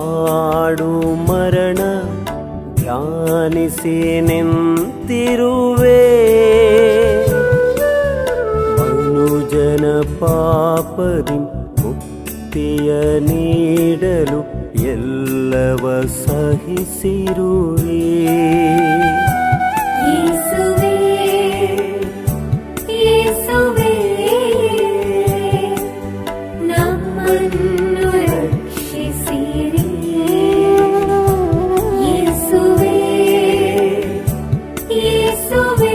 ಕಾಡು ಮರಣ ಧ್ಯಾನಿಸಿ ನಿಂತಿರುವೆ ಮನುಜನ ಪಾಪದಿ ಮುಕ್ತಿಯ ನೀಡಲು ಎಲ್ಲವ ಸಹಿಸಿರುವೆ ಯೇಸುವೇ ಯೇಸುವೇ ನಮ್ಮನ್ನು ರಕ್ಷಿಸಿರಿ ಯೇಸುವೇ ಯೇಸುವೇ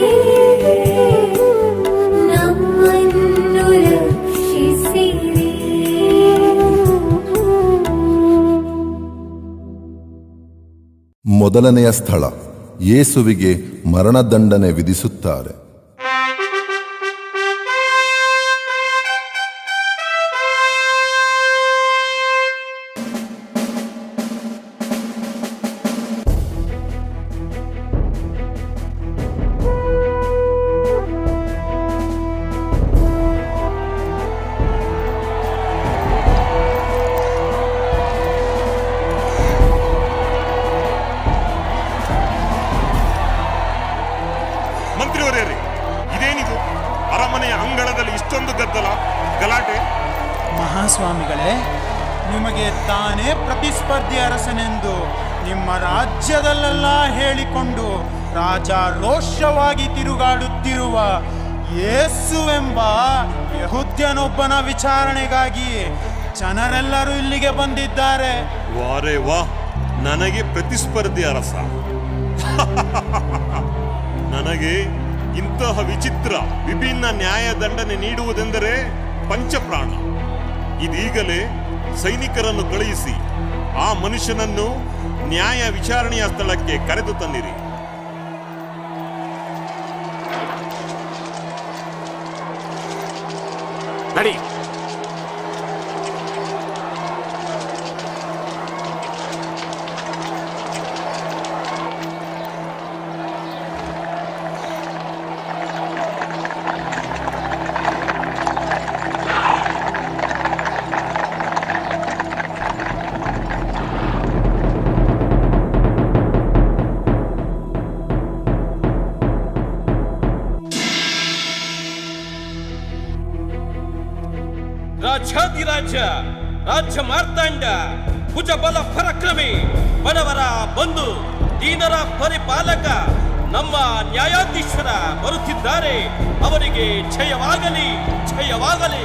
ನಮ್ಮನ್ನು ರಕ್ಷಿಸಿರಿ ಮೊದಲನೆಯ ಸ್ಥಳ ಯೇಸುವಿಗೆ ಮರಣದಂಡನೆ ವಿಧಿಸುತ್ತಾರೆ ಮಂತ್ರಿಯವರೇ ಇದೇನಿದು ಅರಮನೆಯ ಅಂಗಳದಲ್ಲಿ ಇಷ್ಟೊಂದು ಗದ್ದಲ ಗಲಾಟೆ ಮಹಾಸ್ವಾಮಿಗಳೇ ನಿಮಗೆ ತಾನೇ ಪ್ರತಿಸ್ಪರ್ಧಿ ಅರಸನೆಂದು ನಿಮ್ಮ ರಾಜ್ಯದಲ್ಲೆಲ್ಲ ಹೇಳಿಕೊಂಡು ರಾಜಾರೋಷವಾಗಿ ತಿರುಗಾಡುತ್ತಿರುವ ಯೇಸುವೆಂಬ ಯಹುದ್ಯನೊಬ್ಬನ ವಿಚಾರಣೆಗಾಗಿ ಜನರೆಲ್ಲರೂ ಇಲ್ಲಿಗೆ ಬಂದಿದ್ದಾರೆ ವಾರೇ ವಾ ನನಗೆ ಪ್ರತಿಸ್ಪರ್ಧಿ ಅರಸ ನನಗೆ ಇಂತಹ ವಿಚಿತ್ರ ವಿಭಿನ್ನ ನ್ಯಾಯ ದಂಡನೆ ನೀಡುವುದೆಂದರೆ ಪಂಚಪ್ರಾಣ ಇದೀಗಲೇ ಸೈನಿಕರನ್ನು ಕಳುಹಿಸಿ ಆ ಮನುಷ್ಯನನ್ನು ನ್ಯಾಯ ವಿಚಾರಣೆಯ ಸ್ಥಳಕ್ಕೆ ಕರೆದು ತನ್ನಿರಿ ನಡಿ ರಾಜ್ಯಾಧಿರಾಜ ರಾಜ್ಯ ಮಾರ್ತಾಂಡ ಭುಜಬಲ ಪರಕ್ರಮಿ ಬಡವರ ಬಂಧು ದೀನರ ಪರಿಪಾಲಕ ನಮ್ಮ ನ್ಯಾಯಾಧೀಶರ ಬರುತ್ತಿದ್ದಾರೆ ಅವರಿಗೆ ಜಯವಾಗಲಿ ಜಯವಾಗಲಿ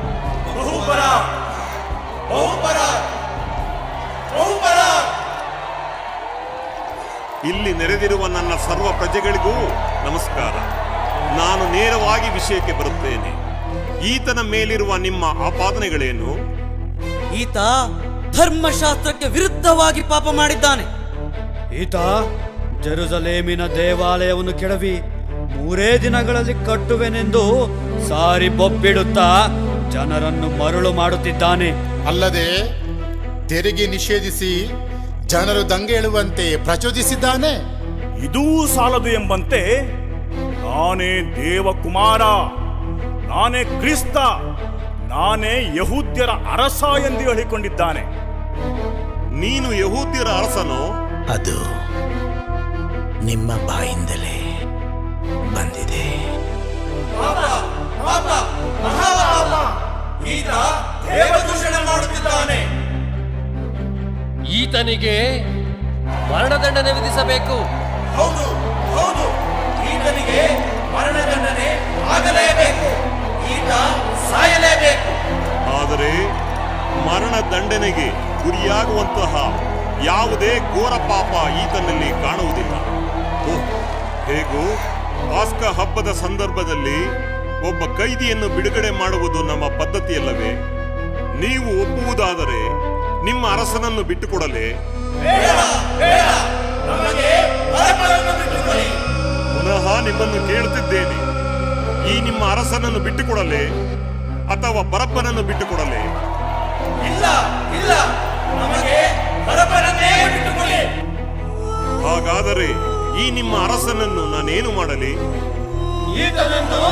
ಇಲ್ಲಿ ನೆರೆದಿರುವ ನನ್ನ ಸರ್ವ ಪ್ರಜೆಗಳಿಗೂ ನಮಸ್ಕಾರ ನಾನು ನೇರವಾಗಿ ವಿಷಯಕ್ಕೆ ಬರುತ್ತೇನೆ ಈತನ ಮೇಲಿರುವ ನಿಮ್ಮ ಆಪಾದನೆಗಳೇನು ಈತ ಧರ್ಮಶಾಸ್ತ್ರಕ್ಕೆ ವಿರುದ್ಧವಾಗಿ ಪಾಪ ಮಾಡಿದ್ದಾನೆ ಈತ ಜೆರುಸಲೇಮಿನ ದೇವಾಲಯವನ್ನು ಕೆಡವಿ ಮೂರೇ ದಿನಗಳಲ್ಲಿ ಕಟ್ಟುವೆನೆಂದು ಸಾರಿ ಬೊಬ್ಬಿಡುತ್ತಾ ಜನರನ್ನು ಮರುಳು ಮಾಡುತ್ತಿದ್ದಾನೆ ಅಲ್ಲದೆ ತೆರಿಗೆ ನಿಷೇಧಿಸಿ ಜನರು ದಂಗೆಳುವಂತೆ ಪ್ರಚೋದಿಸಿದ್ದಾನೆ ಇದೂ ಸಾಲದು ಎಂಬಂತೆ ನಾನೇ ದೇವಕುಮಾರ ನಾನೇ ಕ್ರಿಸ್ತ ನಾನೇ ಯಹೂದ್ಯರ ಅರಸ ಎಂದು ಹೇಳಿಕೊಂಡಿದ್ದಾನೆ ನೀನು ಯಹೂದ್ಯರ ಅರಸನೋ ಅದು ನಿಮ್ಮ ಬಾಯಿಂದಲೇ ಬಂದಿದೆ ಈತ ದೇವದೂಷಣ ಮಾಡುತ್ತಿದ್ದಾನೆ ಈತನಿಗೆ ಮರಣದಂಡನೆ ವಿಧಿಸಬೇಕು ಹೌದು ಹೌದು ಈತನಿಗೆ ಮರಣದಂಡನೆ ಆಗಲೇಬೇಕು ಈತ ಸಾಯಲೇಬೇಕು ಆದರೆ ಮರಣ ದಂಡನೆಗೆ ಗುರಿಯಾಗುವಂತಹ ಯಾವುದೇ ಘೋರ ಪಾಪ ಈತನಲ್ಲಿ ಕಾಣುವುದಿಲ್ಲ ಓಹ್, ಹೇಗೂ ಪಾಸ್ಕ ಹಬ್ಬದ ಸಂದರ್ಭದಲ್ಲಿ ಒಬ್ಬ ಕೈದಿಯನ್ನು ಬಿಡುಗಡೆ ಮಾಡುವುದು ನಮ್ಮ ಪದ್ಧತಿಯಲ್ಲವೇ ನೀವು ಒಪ್ಪುವುದಾದರೆ ನಿಮ್ಮ ಅರಸನನ್ನು ಬಿಟ್ಟುಕೊಡಲೇ ಪುನಃ ನಿಮ್ಮನ್ನು ಕೇಳುತ್ತಿದ್ದೇನೆ ಈ ನಿಮ್ಮ ಅರಸನನ್ನು ಬಿಟ್ಟುಕೊಡಲೇ ಅಥವಾ ಬರಪ್ಪನನ್ನು ಬಿಟ್ಟುಕೊಡಲೇ ಇಲ್ಲ ಇಲ್ಲ ನಮಗೆ ಬರಬರನ್ನೇ ಬಿಟ್ಟುಕೊಳ್ಳಿ ಹಾಗಾದರೆ ಈ ನಿಮ್ಮ ಅರಸನನ್ನು ನಾನೇನು ಮಾಡಲಿ ಈತನನ್ನು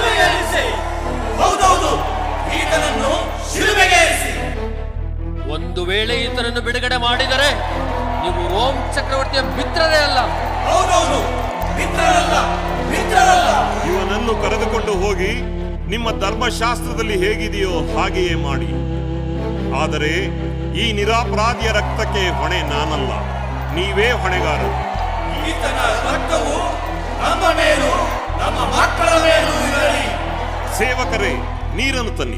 ಶಿಲುಬೆಗೇರಿಸಿ ಹೌದೌದು ಈತನನ್ನು ಶಿಲುಬೆಗೇರಿಸಿ ಒಂದು ಒಂದು ವೇಳೆ ಈತನನ್ನು ಬಿಡುಗಡೆ ಮಾಡಿದರೆ ನೀವು ರೋಮ್ ಚಕ್ರವರ್ತಿಯ ಮಿತ್ರರೇ ಅಲ್ಲ ಹೌದೌದು ಮಿತ್ರರಲ್ಲ ಮಿತ್ರರಲ್ಲ ಇವನನ್ನು ಕರೆದುಕೊಂಡು ಹೋಗಿ ನಿಮ್ಮ ಧರ್ಮಶಾಸ್ತ್ರದಲ್ಲಿ ಹೇಗಿದೆಯೋ ಹಾಗೆಯೇ ಮಾಡಿ ಆದರೆ ಈ ನಿರಾಪರಾಧಿಯ ರಕ್ತಕ್ಕೆ ಹೊಣೆ ನಾನಲ್ಲ ನೀವೇ ಹೊಣೆಗಾರರು ಈತನ ರಕ್ತವು ನಮ್ಮ ಮೇಲೂ ನಮ್ಮ ಮಕ್ಕಳ ಮೇಲೂ ಇರಲಿ ಸೇವಕರೇ ನೀರನ್ನು ತನ್ನಿ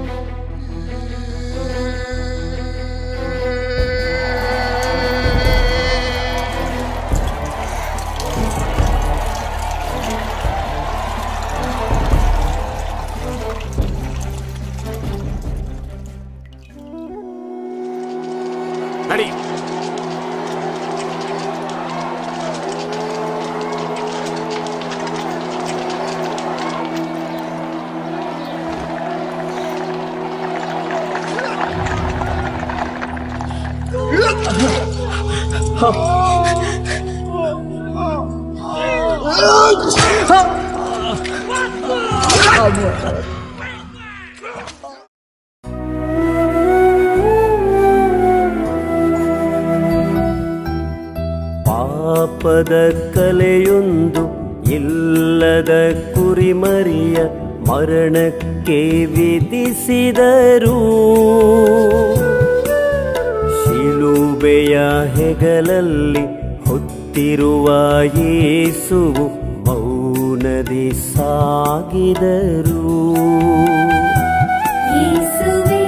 ನಡಿ ಪಾಪದ ಕಲೆಯೊಂದು ಇಲ್ಲದ ಕುರಿಮರಿಯ ಮರಣಕ್ಕೆ ವಿಧಿಸಿದರು ಶಿಲುಬೆಯ ಹೆಗಲಲ್ಲಿ ಹೊತ್ತಿರುವ ಯೇಸುವು ಮೌನದಿ ಸಾಗಿದರು ಯೇಸುವೇ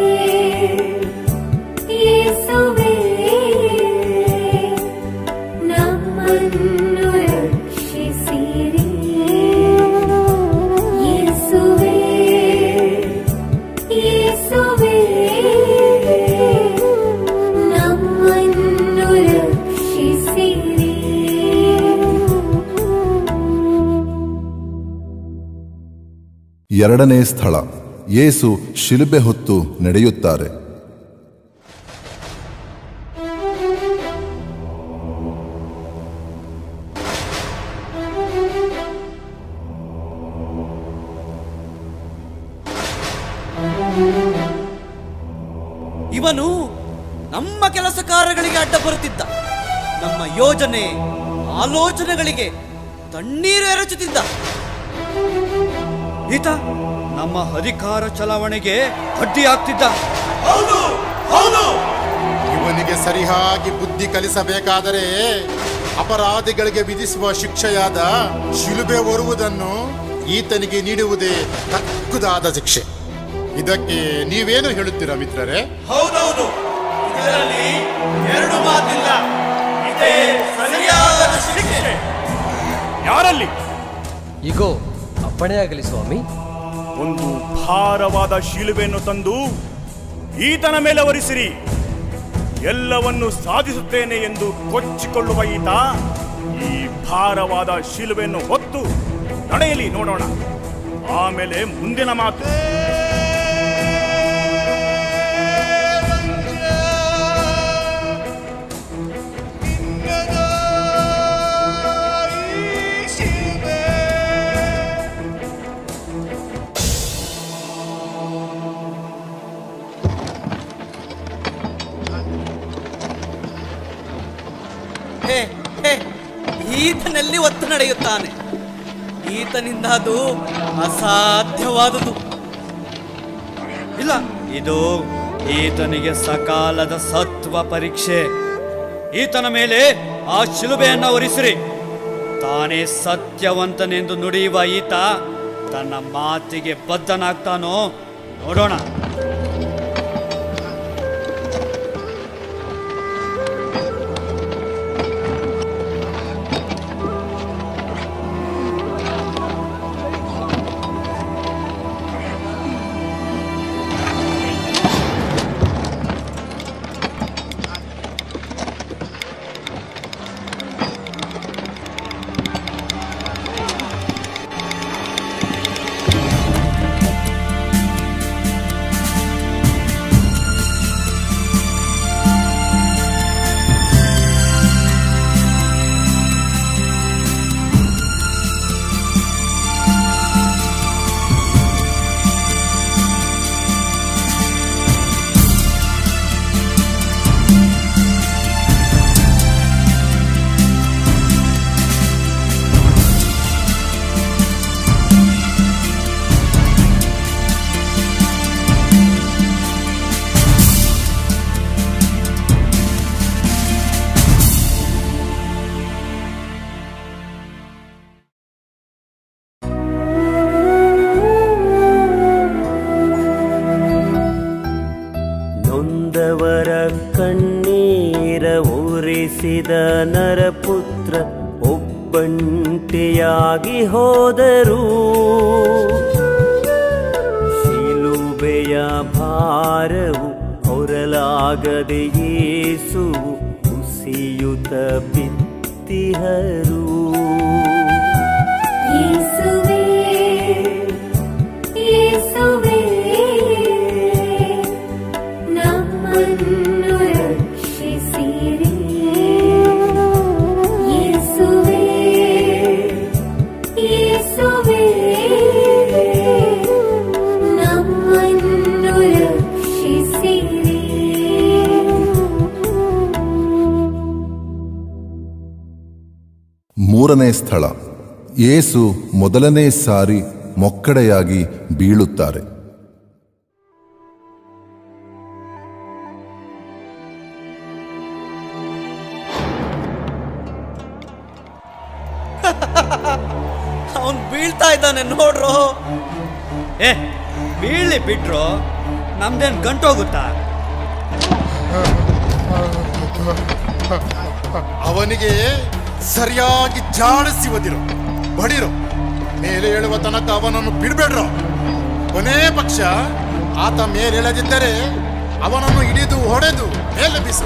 ಯೇಸುವೇ ನಮ್ಮನ್ನು ರಕ್ಷಿಸಿರಿ ಯೇಸುವೇ ಯೇಸುವೇ ನಮ್ಮನ್ನು ರಕ್ಷಿಸಿರಿ ಎರಡನೇ ಸ್ಥಳ ಯೇಸು ಶಿಲುಬೆ ಹೊತ್ತು ನಡೆಯುತ್ತಾರೆ ಇವನು ನಮ್ಮ ಕೆಲಸ ಕಾರ್ಯಗಳಿಗೆ ಅಡ್ಡ ಬರುತ್ತಿದ್ದ ನಮ್ಮ ಯೋಜನೆ ಆಲೋಚನೆಗಳಿಗೆ ತಣ್ಣೀರು ಎರಚುತ್ತಿದ್ದ ಈತ ನಮ್ಮ ಅಧಿಕಾರ ಚಲಾವಣೆಗೆ ಅಡ್ಡಿಯಾಗ್ತಿದ್ದ ಹೌದು ಹೌದು ಇವನಿಗೆ ಸರಿಯಾಗಿ ಬುದ್ಧಿ ಕಲಿಸಬೇಕಾದರೆ ಅಪರಾಧಿಗಳಿಗೆ ವಿಧಿಸುವ ಶಿಕ್ಷೆಯಾದ ಶಿಲುಬೆ ಹೊರುವುದನ್ನು ಈತನಿಗೆ ನೀಡುವುದೇ ತಕ್ಕುದಾದ ಶಿಕ್ಷೆ ಇದಕ್ಕೆ ನೀವೇನು ಹೇಳುತ್ತೀರಾ ಮಿತ್ರರೇ ಹೌದೌದು ಇದರಲ್ಲಿ ಎರಡು ಮಾತಿಲ್ಲ ಇದೇ ಸರಿಯಾದ ಶಿಕ್ಷೆ ಯಾರಲ್ಲಿ ಇಗೋ ಅಪ್ಪಣೆಯಾಗಲಿ ಸ್ವಾಮಿ ಒಂದು ಭಾರವಾದ ಶಿಲುಬೆಯನ್ನು ತಂದು ಈತನ ಮೇಲೆ ಒರಿಸಿರಿ ಎಲ್ಲವನ್ನು ಸಾಧಿಸುತ್ತೇನೆ ಎಂದು ಕೊಚ್ಚಿಕೊಳ್ಳುವ ಈತ ಈ ಭಾರವಾದ ಶಿಲುಬೆಯನ್ನು ಹೊತ್ತು ನಡೆಯಲಿ ನೋಡೋಣ ಆಮೇಲೆ ಮುಂದಿನ ಮಾತು ಹೇ ಹೇ ಈತನಲ್ಲಿ ಒತ್ತು ನಡೆಯುತ್ತಾನೆ ಈತನಿಂದ ಅದು ಅಸಾಧ್ಯವಾದುದು ಇಲ್ಲ ಇದು ಈತನಿಗೆ ಸಕಾಲದ ಸತ್ವ ಪರೀಕ್ಷೆ ಈತನ ಮೇಲೆ ಆ ಶಿಲುಬೆಯನ್ನ ಒರಿಸಿರಿ ತಾನೇ ಸತ್ಯವಂತನೆಂದು ನುಡಿಯುವ ಈತ ತನ್ನ ಮಾತಿಗೆ ಬದ್ಧನಾಗ್ತಾನೋ ನೋಡೋಣ ಕಣ್ಣೀರ ಉರಿಸಿದ ನರಪುತ್ರ ಒಬ್ಬಂಟಿಯಾಗಿ ಹೋದರು ಶಿಲುಬೆಯ ಭಾರವು ಹೊರಲಾಗದೆ ಯೇಸು ಕುಸಿಯುತ ಬಿತ್ತಿಹರು ಯೇಸುವೇ ಯೇಸುವೇ ನಮ್ಮನ್ನು ರಕ್ಷಿಸಿರಿ ಯೇಸುವೇ ಯೇಸುವೇ ನಮ್ಮನ್ನು ರಕ್ಷಿಸಿರಿ ಮೂರನೇ ಸ್ಥಳ ಯೇಸು ಮೊದಲನೇ ಸಾರಿ ಮೊಕ್ಕಡೆಯಾಗಿ ಬೀಳುತ್ತಾರೆ ಅವನ್ ಬೀಳ್ತಾ ಇದ್ದಾನೆ ನೋಡ್ರು ಏ ಬೀಳಿ ಬಿಟ್ರು ನಮ್ದೇನ್ ಗಂಟೋಗುತ್ತಾ ಅವನಿಗೆ ಸರಿಯಾಗಿ ಜಾಡಿಸಿ ಒದಿರು ಬಡಿರು ಮೇಲೆ ಹೇಳುವ ತನಕ ಅವನನ್ನು ಬಿಡ್ಬೇಡ್ರು ಕೊನೇ ಪಕ್ಷ ಆತ ಮೇಲೆ ಎಳೆದಿದ್ದರೆ ಅವನನ್ನು ಹಿಡಿದು ಹೊಡೆದು ಮೇಲೆ ಬೀಸು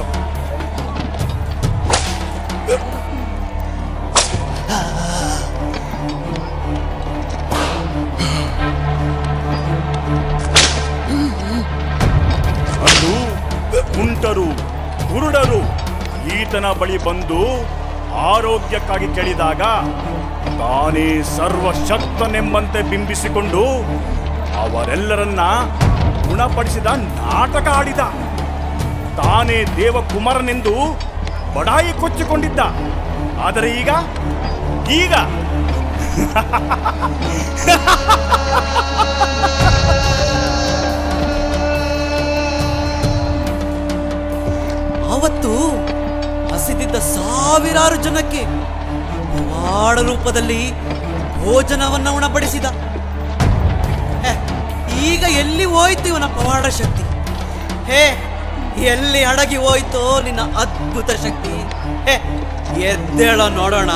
ಅಂದು ಕುಂಟರು ಕುರುಡರು ಈತನ ಬಳಿ ಬಂದು ಆರೋಗ್ಯಕ್ಕಾಗಿ ಕೇಳಿದಾಗ ತಾನೇ ಸರ್ವಶಕ್ತನೆಂಬಂತೆ ಬಿಂಬಿಸಿಕೊಂಡು ಅವರೆಲ್ಲರನ್ನ ಗುಣಪಡಿಸಿದ ನಾಟಕ ಆಡಿದ ತಾನೇ ದೇವಕುಮಾರನೆಂದು ಬಡಾಯಿ ಕೊಚ್ಚಿಕೊಂಡಿದ್ದ ಆದರೆ ಈಗ ಈಗ ಅವತ್ತು ಹಸಿದಿದ್ದ ಸಾವಿರಾರು ಜನಕ್ಕೆ ಪವಾಡ ರೂಪದಲ್ಲಿ ಭೋಜನವನ್ನ ಉಣಬಡಿಸಿದ ಹೆ, ಈಗ ಎಲ್ಲಿ ಹೋಯ್ತು ಇವನ ಪವಾಡ ಶಕ್ತಿ ಹೇ ಎಲ್ಲಿ ಅಡಗಿ ಹೋಯ್ತೋ ನಿನ್ನ ಅದ್ಭುತ ಶಕ್ತಿ ಹೇ ಎದ್ದೇಳೋ ನೋಡೋಣ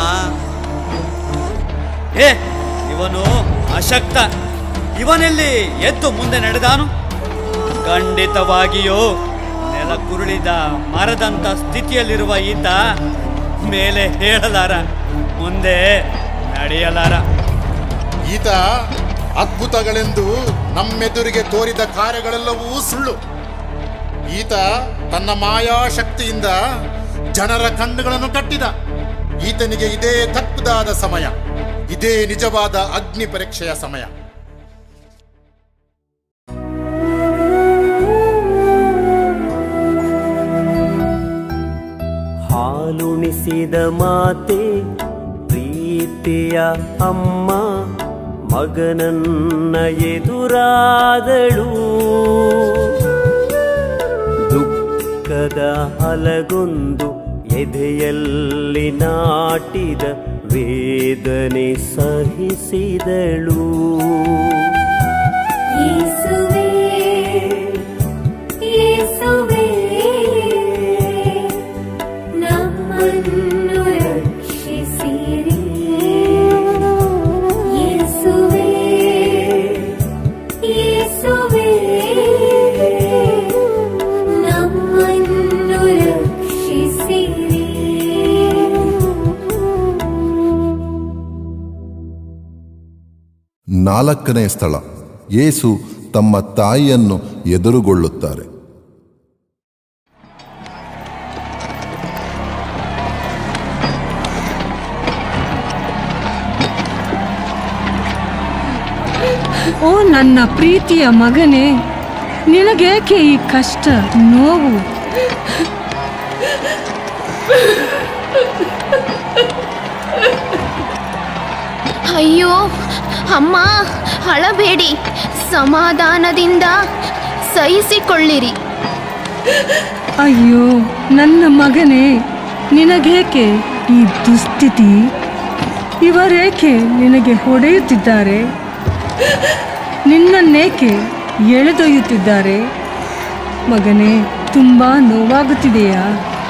ಏ ಇವನು ಅಶಕ್ತ ಇವನೆಲ್ಲಿ ಎದ್ದು ಮುಂದೆ ನಡೆದಾನು ಖಂಡಿತವಾಗಿಯೂ ನೆಲ ಕುರುಳಿದ ಮರದಂತ ಸ್ಥಿತಿಯಲ್ಲಿರುವ ಈತ ಮೇಲೆ ಹೇಳಲಾರ ಮುಂದೆ ನಡೆಯಲಾರ ಈತ ಅದ್ಭುತಗಳೆಂದು ನಮ್ಮೆದುರಿಗೆ ತೋರಿದ ಕಾರ್ಯಗಳೆಲ್ಲವೂ ಸುಳ್ಳು ಈತ ತನ್ನ ಮಾಯಾಶಕ್ತಿಯಿಂದ ಜನರ ಕಣ್ಣುಗಳನ್ನು ಕಟ್ಟಿದ ಈತನಿಗೆ ಇದೇ ತಕ್ಕುದಾದ ಸಮಯ ಇದೇ ನಿಜವಾದ ಅಗ್ನಿ ಪರೀಕ್ಷೆಯ ಸಮಯ ಹಾಲುಣಿಸಿದ ಮಾತೆ ಪ್ರೀತಿಯ ಅಮ್ಮ ಮಗನನ್ನ ಎದುರಾದಳು ದುಃಖದ ಅಲಗೊಂದು ಎದೆಯಲ್ಲಿ ನಾಟಿದ ವೇದನೆ ಸಹಿಸಿದಳು ಯೇಸುವೇ ಯೇಸುವೇ ನಮ್ಮನ್ನು ರಕ್ಷಿಸಿರಿ ಯೇಸುವೇ ಯೇಸುವೇ ನಮ್ಮನ್ನು ರಕ್ಷಿಸಿರಿ ನಾಲ್ಕನೇ ಸ್ಥಳ ಯೇಸು ತಮ್ಮ ತಾಯಿಯನ್ನು ಎದುರುಗೊಳ್ಳುತ್ತಾರೆ ಓ ನನ್ನ ಪ್ರೀತಿಯ ಮಗನೇ ನಿನಗೇಕೆ ಈ ಕಷ್ಟ ನೋವು ಅಯ್ಯೋ ಅಮ್ಮ ಅಳಬೇಡಿ ಸಮಾಧಾನದಿಂದ ಸಹಿಸಿಕೊಳ್ಳಿರಿ ಅಯ್ಯೋ ನನ್ನ ಮಗನೇ ನಿನಗೇಕೆ ಈ ದುಸ್ಥಿತಿ ಇವರೇಕೆ ನಿನಗೆ ಹೊಡೆಯುತ್ತಿದ್ದಾರೆ ನಿನ್ನನ್ನೇಕೆ ಎಳೆದೊಯ್ಯುತ್ತಿದ್ದಾರೆ ಮಗನೇ ತುಂಬ ನೋವಾಗುತ್ತಿದೆಯಾ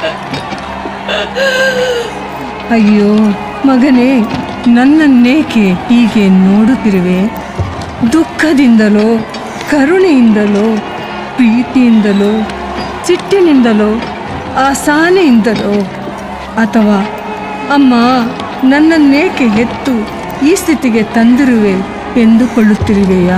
ಅಯ್ಯೋ ಮಗನೇ ನನ್ನನ್ನೇಕೆ ಹೀಗೆ ನೋಡುತ್ತಿರುವೆ ದುಃಖದಿಂದಲೋ ಕರುಣೆಯಿಂದಲೋ ಪ್ರೀತಿಯಿಂದಲೋ ಸಿಟ್ಟಿನಿಂದಲೋ ಅಸಹನೆಯಿಂದಲೋ ಅಥವಾ ಅಮ್ಮ ನನ್ನನ್ನೇಕೆ ಹೆತ್ತು ಈ ಸ್ಥಿತಿಗೆ ತಂದಿರುವೆ ಎಂದುಕೊಳ್ಳುತ್ತಿರುವೆಯಾ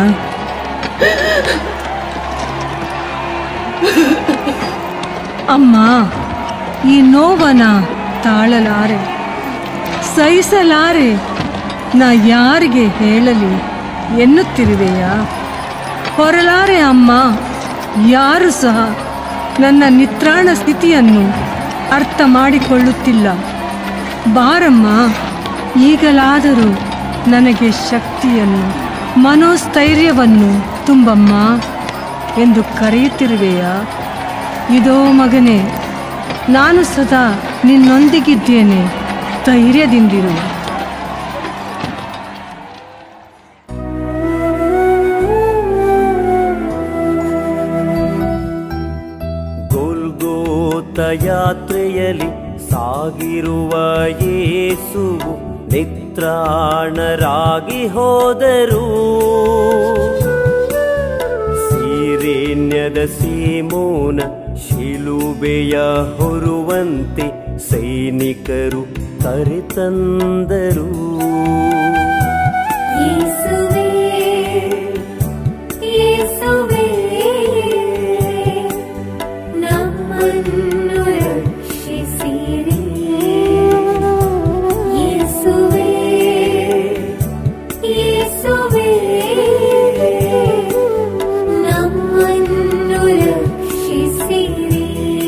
ಅಮ್ಮ ಈ ನೋವನ ತಾಳಲಾರೆ ಸಹಿಸಲಾರೆ ನಾ ಯಾರಿಗೆ ಹೇಳಲಿ ಎನ್ನುತ್ತಿರುವೆಯಾ ಹೊರಲಾರೆ ಅಮ್ಮ ಯಾರು ಸಹ ನನ್ನ ನಿತ್ರಾಣ ಸ್ಥಿತಿಯನ್ನು ಅರ್ಥ ಮಾಡಿಕೊಳ್ಳುತ್ತಿಲ್ಲ ಬಾರಮ್ಮ ಈಗಲಾದರೂ ನನಗೆ ಶಕ್ತಿಯನ್ನು ಮನೋಸ್ಥೈರ್ಯವನ್ನು ತುಂಬಮ್ಮ ಎಂದು ಕರೆಯುತ್ತಿರುವೆಯಾ ಇದೋ ಮಗನೇ ನಾನು ಸದಾ ನಿನ್ನೊಂದಿಗಿದ್ದೇನೆ ಧೈರ್ಯದಿಂದಿರು ಗೋಲ್ಗೋತ ಯಾತ್ರೆಯಲ್ಲಿ ಸಾಗಿರುವ ಯೇಸುವು ನಿತ್ರಾಣರಾಗಿ ಹೋದರು ಸೀರೇನ್ಯದ ಸೀಮೋನ ಶಿಲುಬೆಯ ಹೊರುವಂತೆ ಸೈನಿಕರು ಕರೆತಂದರು ಯೇಸುವೇ ಯೇಸುವೇ ನಮ್ಮನ್ನು ರಕ್ಷಿಸಿರಿ ಯೇಸುವೇ ಯೇಸುವೇ ನಮ್ಮನ್ನು ರಕ್ಷಿಸಿರಿ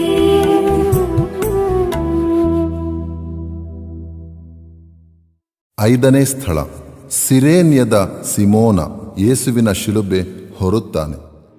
ಐದನೇ ಸ್ಥಳ ಸಿರೇನ್ಯದ ಸಿಮೋನ ಯೇಸುವಿನ ಶಿಲುಬೆ ಹೊರುತ್ತಾನೆ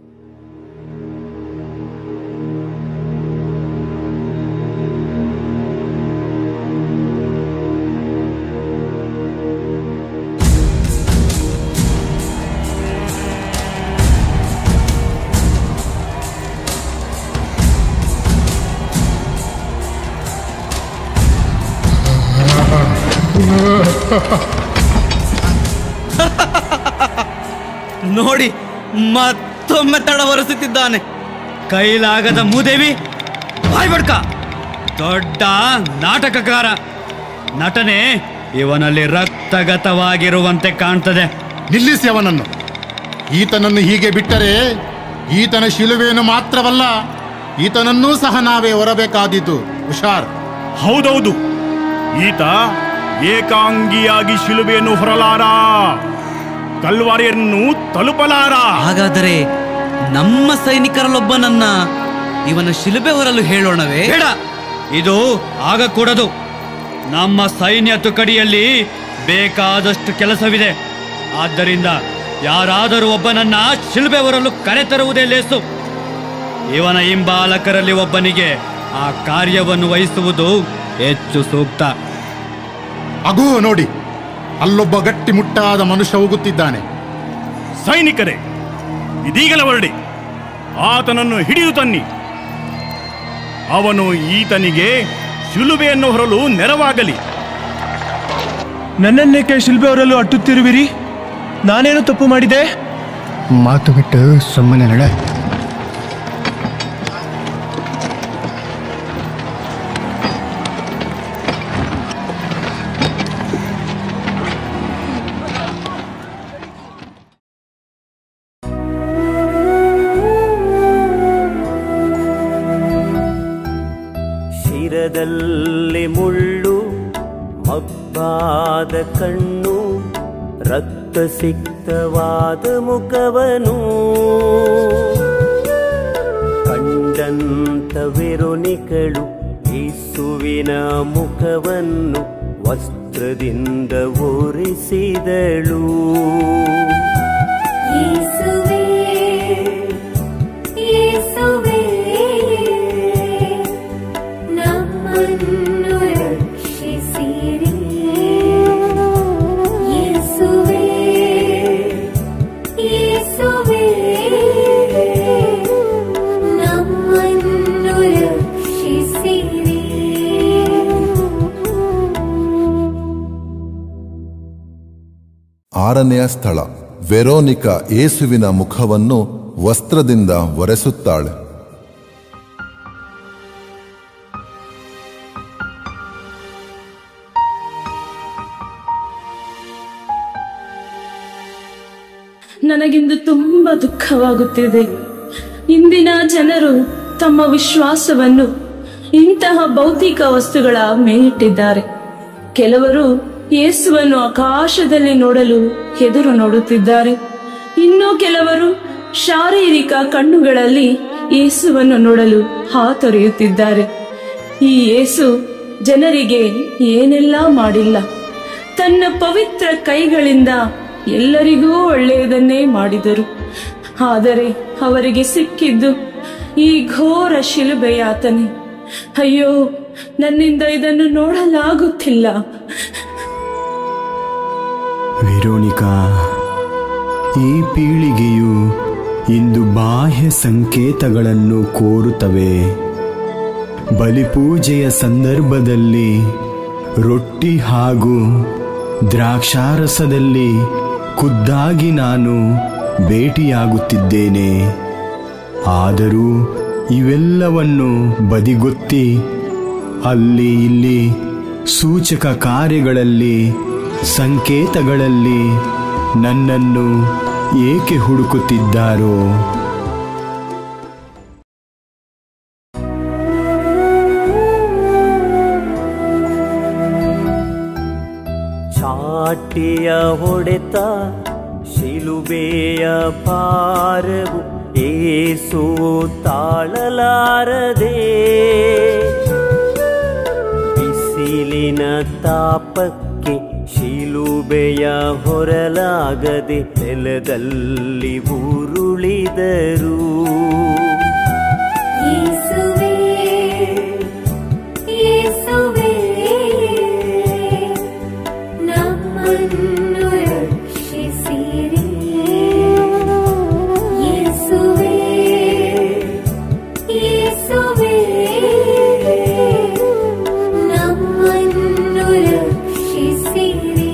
ನೋಡಿ ಮತ್ತೊಮ್ಮೆ ತಡವರಿಸುತ್ತಿದ್ದಾನೆ ಕೈಲಾಗದ ಮೂದೇವಿ ಬಾಯ್ ಬಡ್ಕ ದೊಡ್ಡ ನಾಟಕಕಾರ ನಟನೆ ಇವನಲ್ಲಿ ರಕ್ತಗತವಾಗಿರುವಂತೆ ಕಾಣ್ತದೆ ನಿಲ್ಲಿಸಿ ಅವನನ್ನು ಈತನನ್ನು ಹೀಗೆ ಬಿಟ್ಟರೆ ಈತನ ಶಿಲುಬೆಯನ್ನು ಮಾತ್ರವಲ್ಲ ಈತನನ್ನೂ ಸಹ ನಾವೇ ಹೊರಬೇಕಾದೀತು ಹುಷಾರ್ ಹೌದೌದು ಈತ ಏಕಾಂಗಿಯಾಗಿ ಶಿಲುಬೆಯನ್ನು ಹೊರಲಾರ ಕಲ್ವಾರಿಯನ್ನು ತಲುಪಲಾರ ಹಾಗಾದರೆ ನಮ್ಮ ಸೈನಿಕರಲ್ಲೊಬ್ಬನನ್ನ ಇವನ ಶಿಲುಬೆ ಹೊರಲು ಹೇಳೋಣವೇ ಬೇಡ ಇದು ಆಗಕೂಡದು ನಮ್ಮ ಸೈನ್ಯ ತುಕಡಿಯಲ್ಲಿ ಬೇಕಾದಷ್ಟು ಕೆಲಸವಿದೆ ಆದ್ದರಿಂದ ಯಾರಾದರೂ ಒಬ್ಬನನ್ನ ಶಿಲುಬೆ ಹೊರಲು ಕರೆತರುವುದೇ ಲೇಸು ಇವನ ಹಿಂಬಾಲಕರಲ್ಲಿ ಒಬ್ಬನಿಗೆ ಆ ಕಾರ್ಯವನ್ನು ವಹಿಸುವುದು ಹೆಚ್ಚು ಸೂಕ್ತ ಅಗೋ ನೋಡಿ ಅಲ್ಲೊಬ್ಬ ಗಟ್ಟಿ ಮುಟ್ಟಾದ ಮನುಷ್ಯ ಹೋಗುತ್ತಿದ್ದಾನೆ ಸೈನಿಕರೇ ಇದೀಗಲೇ ಹೊರಡಿ ಆತನನ್ನು ಹಿಡಿದು ತನ್ನಿ ಅವನು ಈತನಿಗೆ ಶಿಲುಬೆಯನ್ನು ಹೊರಲು ನೆರವಾಗಲಿ ನನ್ನನ್ನೇಕೆ ಶಿಲ್ಬೆ ಹೊರಲು ಅಟ್ಟುತ್ತಿರುವಿರಿ ನಾನೇನು ತಪ್ಪು ಮಾಡಿದೆ ಮಾತು ಬಿಟ್ಟು ಸುಮ್ಮನೆ ನಡೆ ಶಿರದಲ್ಲಿ ಮುಳ್ಳು ಮಬ್ಬಾದ ಕಣ್ಣು ರಕ್ತ ಸಿಕ್ತವಾದ ಮುಖವನು ಕಂಡಂತ ವೆರೊನಿಕಳು ಯೇಸುವಿನ ಮುಖವನ್ನು ವಸ್ತ್ರದಿಂದ ಒರೆಸಿದಳು ಯೇಸುವೇ ಯೇಸುವೇ ನಮ್ಮನ್ನು ರಕ್ಷಿಸಿರಿ ಯೇಸುವೇ ಯೇಸುವೇ ನಮ್ಮನ್ನು ಆರನೆಯ ಸ್ಥಳ ವೆರೋನಿಕಾ ಏಸುವಿನ ಮುಖವನ್ನು ವಸ್ತ್ರದಿಂದ ಒರೆಸುತ್ತಾಳೆ ನನಗಿಂದು ತುಂಬ ದುಃಖವಾಗುತ್ತಿದೆ ಇಂದಿನ ಜನರು ತಮ್ಮ ವಿಶ್ವಾಸವನ್ನು ಇಂತಹ ಭೌತಿಕ ವಸ್ತುಗಳ ಮೇಲಿಟ್ಟಿದ್ದಾರೆ ಕೆಲವರು ಯೇಸುವನ್ನು ಆಕಾಶದಲ್ಲಿ ನೋಡಲು ಎದುರು ನೋಡುತ್ತಿದ್ದಾರೆ ಇನ್ನು ಕೆಲವರು ಶಾರೀರಿಕ ಕಣ್ಣುಗಳಲ್ಲಿ ಯೇಸುವನ್ನು ನೋಡಲು ಹಾತೊರೆಯುತ್ತಿದ್ದಾರೆ ಈ ಯೇಸು ಜನರಿಗೆ ಏನೆಲ್ಲ ಮಾಡಿಲ್ಲ ತನ್ನ ಪವಿತ್ರ ಕೈಗಳಿಂದ ಎಲ್ಲರಿಗೂ ಒಳ್ಳೆಯದನ್ನೇ ಮಾಡಿದರು ಆದರೆ ಅವರಿಗೆ ಸಿಕ್ಕಿದ್ದು ಈ ಘೋರ ಶಿಲುಬೆಯಾತನೆ ಅಯ್ಯೋ ನನ್ನಿಂದ ಇದನ್ನು ನೋಡಲಾಗುತ್ತಿಲ್ಲ ವೆರೋನಿಕಾ ಈ ಪೀಳಿಗೆಯು ಇಂದು ಬಾಹ್ಯ ಸಂಕೇತಗಳನ್ನು ಕೋರುತ್ತವೆ ಬಲಿಪೂಜೆಯ ಸಂದರ್ಭದಲ್ಲಿ ರೊಟ್ಟಿ ಹಾಗೂ ದ್ರಾಕ್ಷಾರಸದಲ್ಲಿ ಖುದ್ದಾಗಿ ನಾನು ಭೇಟಿಯಾಗುತ್ತಿದ್ದೇನೆ ಆದರೂ ಇವೆಲ್ಲವನ್ನು ಬದಿಗೊತ್ತಿ ಅಲ್ಲಿ ಇಲ್ಲಿ ಸೂಚಕ ಕಾರ್ಯಗಳಲ್ಲಿ ಸಂಕೇತಗಳಲ್ಲಿ ನನ್ನನ್ನು ಏಕೆ ಹುಡುಕುತ್ತಿದ್ದಾರೋ ಚಾಟಿಯ ಹೊಡೆತ ಶಿಲುಬೆಯ ಭಾರವು ಏಸು ತಾಳಲಾರದೆ ಬಿಸಿಲಿನ ತಾಪಕ್ಕೆ ಶಿಲುಬೆಯ ಹೊರಲಾಗದೆ ನೆಲದಲ್ಲಿ ಉರುಳಿದರು ಯೇಸುವೇ ಯೇಸುವೇ ನಮ್ಮನ್ನು ರಕ್ಷಿಸಿರಿ ಯೇಸುವೇ ಯೇಸುವೇ ನಮ್ಮನ್ನು ರಕ್ಷಿಸಿರಿ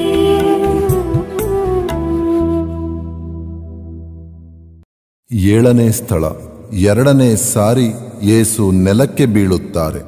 ಏಳನೇ ಸ್ಥಳ ಎರಡನೇ ಸಾರಿ ಯೇಸು ನೆಲಕ್ಕೆ ಬೀಳುತ್ತಾರೆ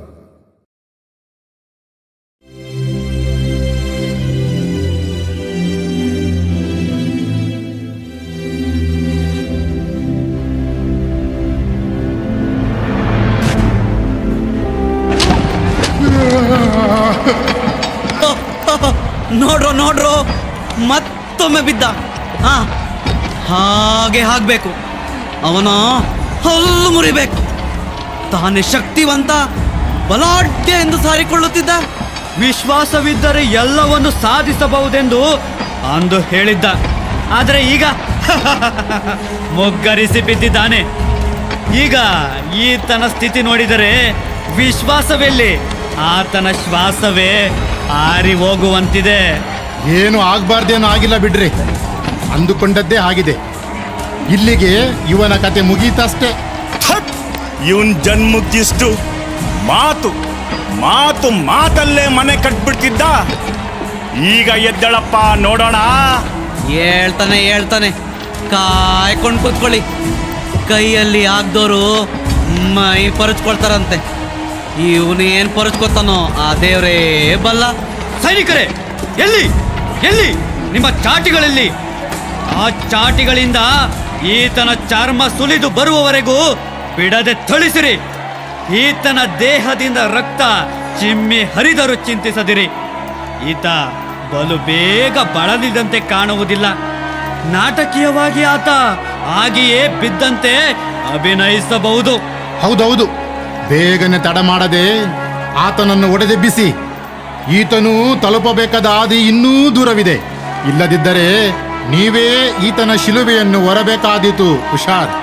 ನೋಡ್ರೋ ನೋಡ್ರೋ ಮತ್ತೊಮ್ಮೆ ಬಿದ್ದ ಹಾ ಹಾಗೆ ಆಗ್ಬೇಕು ಅವನ ಹಲ್ಲು ಮುರಿಬೇಕು ತಾನೇ ಶಕ್ತಿವಂತ ಬಲಾಢ್ಯ ಎಂದು ಸಾರಿಕೊಳ್ಳುತ್ತಿದ್ದ ವಿಶ್ವಾಸವಿದ್ದರೆ ಎಲ್ಲವನ್ನು ಸಾಧಿಸಬಹುದೆಂದು ಅಂದು ಹೇಳಿದ್ದ ಆದರೆ ಈಗ ಮೊಗ್ಗರಿಸಿ ಬಿದ್ದಿದ್ದಾನೆ ಈಗ ಈತನ ಸ್ಥಿತಿ ನೋಡಿದರೆ ವಿಶ್ವಾಸವೆಲ್ಲಿ ಆತನ ಶ್ವಾಸವೇ ಆರಿ ಹೋಗುವಂತಿದೆ ಏನು ಆಗ್ಬಾರ್ದೇನೋ ಆಗಿಲ್ಲ ಬಿಡ್ರಿ ಅಂದುಕೊಂಡದ್ದೇ ಆಗಿದೆ ಇಲ್ಲಿಗೆ ಇವನ ಕತೆ ಮುಗೀತಷ್ಟೇ ಇವನ್ ಜನ್ಮಕ್ಕಿಷ್ಟು ಮಾತು ಮಾತು ಮಾತಲ್ಲೇ ಮನೆ ಕಟ್ಬಿಡ್ತಿದ್ದ ಈಗ ಎದ್ದಳಪ್ಪ ನೋಡೋಣ ಹೇಳ್ತಾನೆ ಹೇಳ್ತಾನೆ ಕಾಯ್ಕೊಂಡು ಕೂತ್ಕೊಳ್ಳಿ ಕೈಯಲ್ಲಿ ಆಗ್ದೋರು ಮೈ ಪರಚ್ಕೊಳ್ತಾರಂತೆ ಇವನು ಏನ್ ಪರಚ್ಕೊತಾನೋ ಆ ದೇವ್ರೇ ಬಲ್ಲ ಸೈನಿಕರೇ ಎಲ್ಲಿ ಎಲ್ಲಿ ನಿಮ್ಮ ಚಾಟಿಗಳಲ್ಲಿ ಆ ಚಾಟಿಗಳಿಂದ ಈತನ ಚರ್ಮ ಸುಲಿದು ಬರುವವರೆಗೂ ಬಿಡದೆ ಥಳಿಸಿರಿ ಈತನ ದೇಹದಿಂದ ರಕ್ತ ಚಿಮ್ಮಿ ಹರಿದರೂ ಚಿಂತಿಸದಿರಿ ಈತ ಬಲು ಬೇಗ ಬಳಲಿದಂತೆ ಕಾಣುವುದಿಲ್ಲ ನಾಟಕೀಯವಾಗಿ ಆತ ಹಾಗೆಯೇ ಬಿದ್ದಂತೆ ಅಭಿನಯಿಸಬಹುದು ಹೌದೌದು ಬೇಗನೆ ತಡ ಮಾಡದೆ ಆತನನ್ನು ಒಡೆದೆಬ್ಬಿಸಿ ಈತನು ತಲುಪಬೇಕಾದ ಹಾದಿ ಇನ್ನೂ ದೂರವಿದೆ ಇಲ್ಲದಿದ್ದರೆ ನೀವೇ ಈತನ ಶಿಲುಬೆಯನ್ನು ಹೊರಬೇಕಾದೀತು ಹುಷಾರ್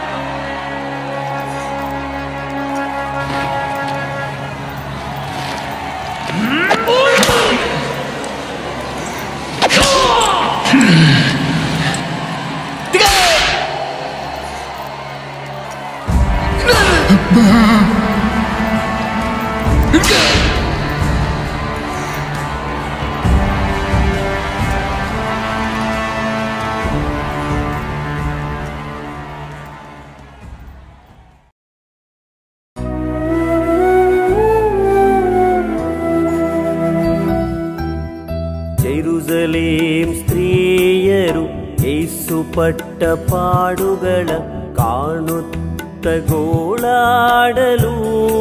ಪಟ್ಟ ಪಾಡುಗಳ ಕಾಣುತ್ತ ಗೋಳಾಡಲು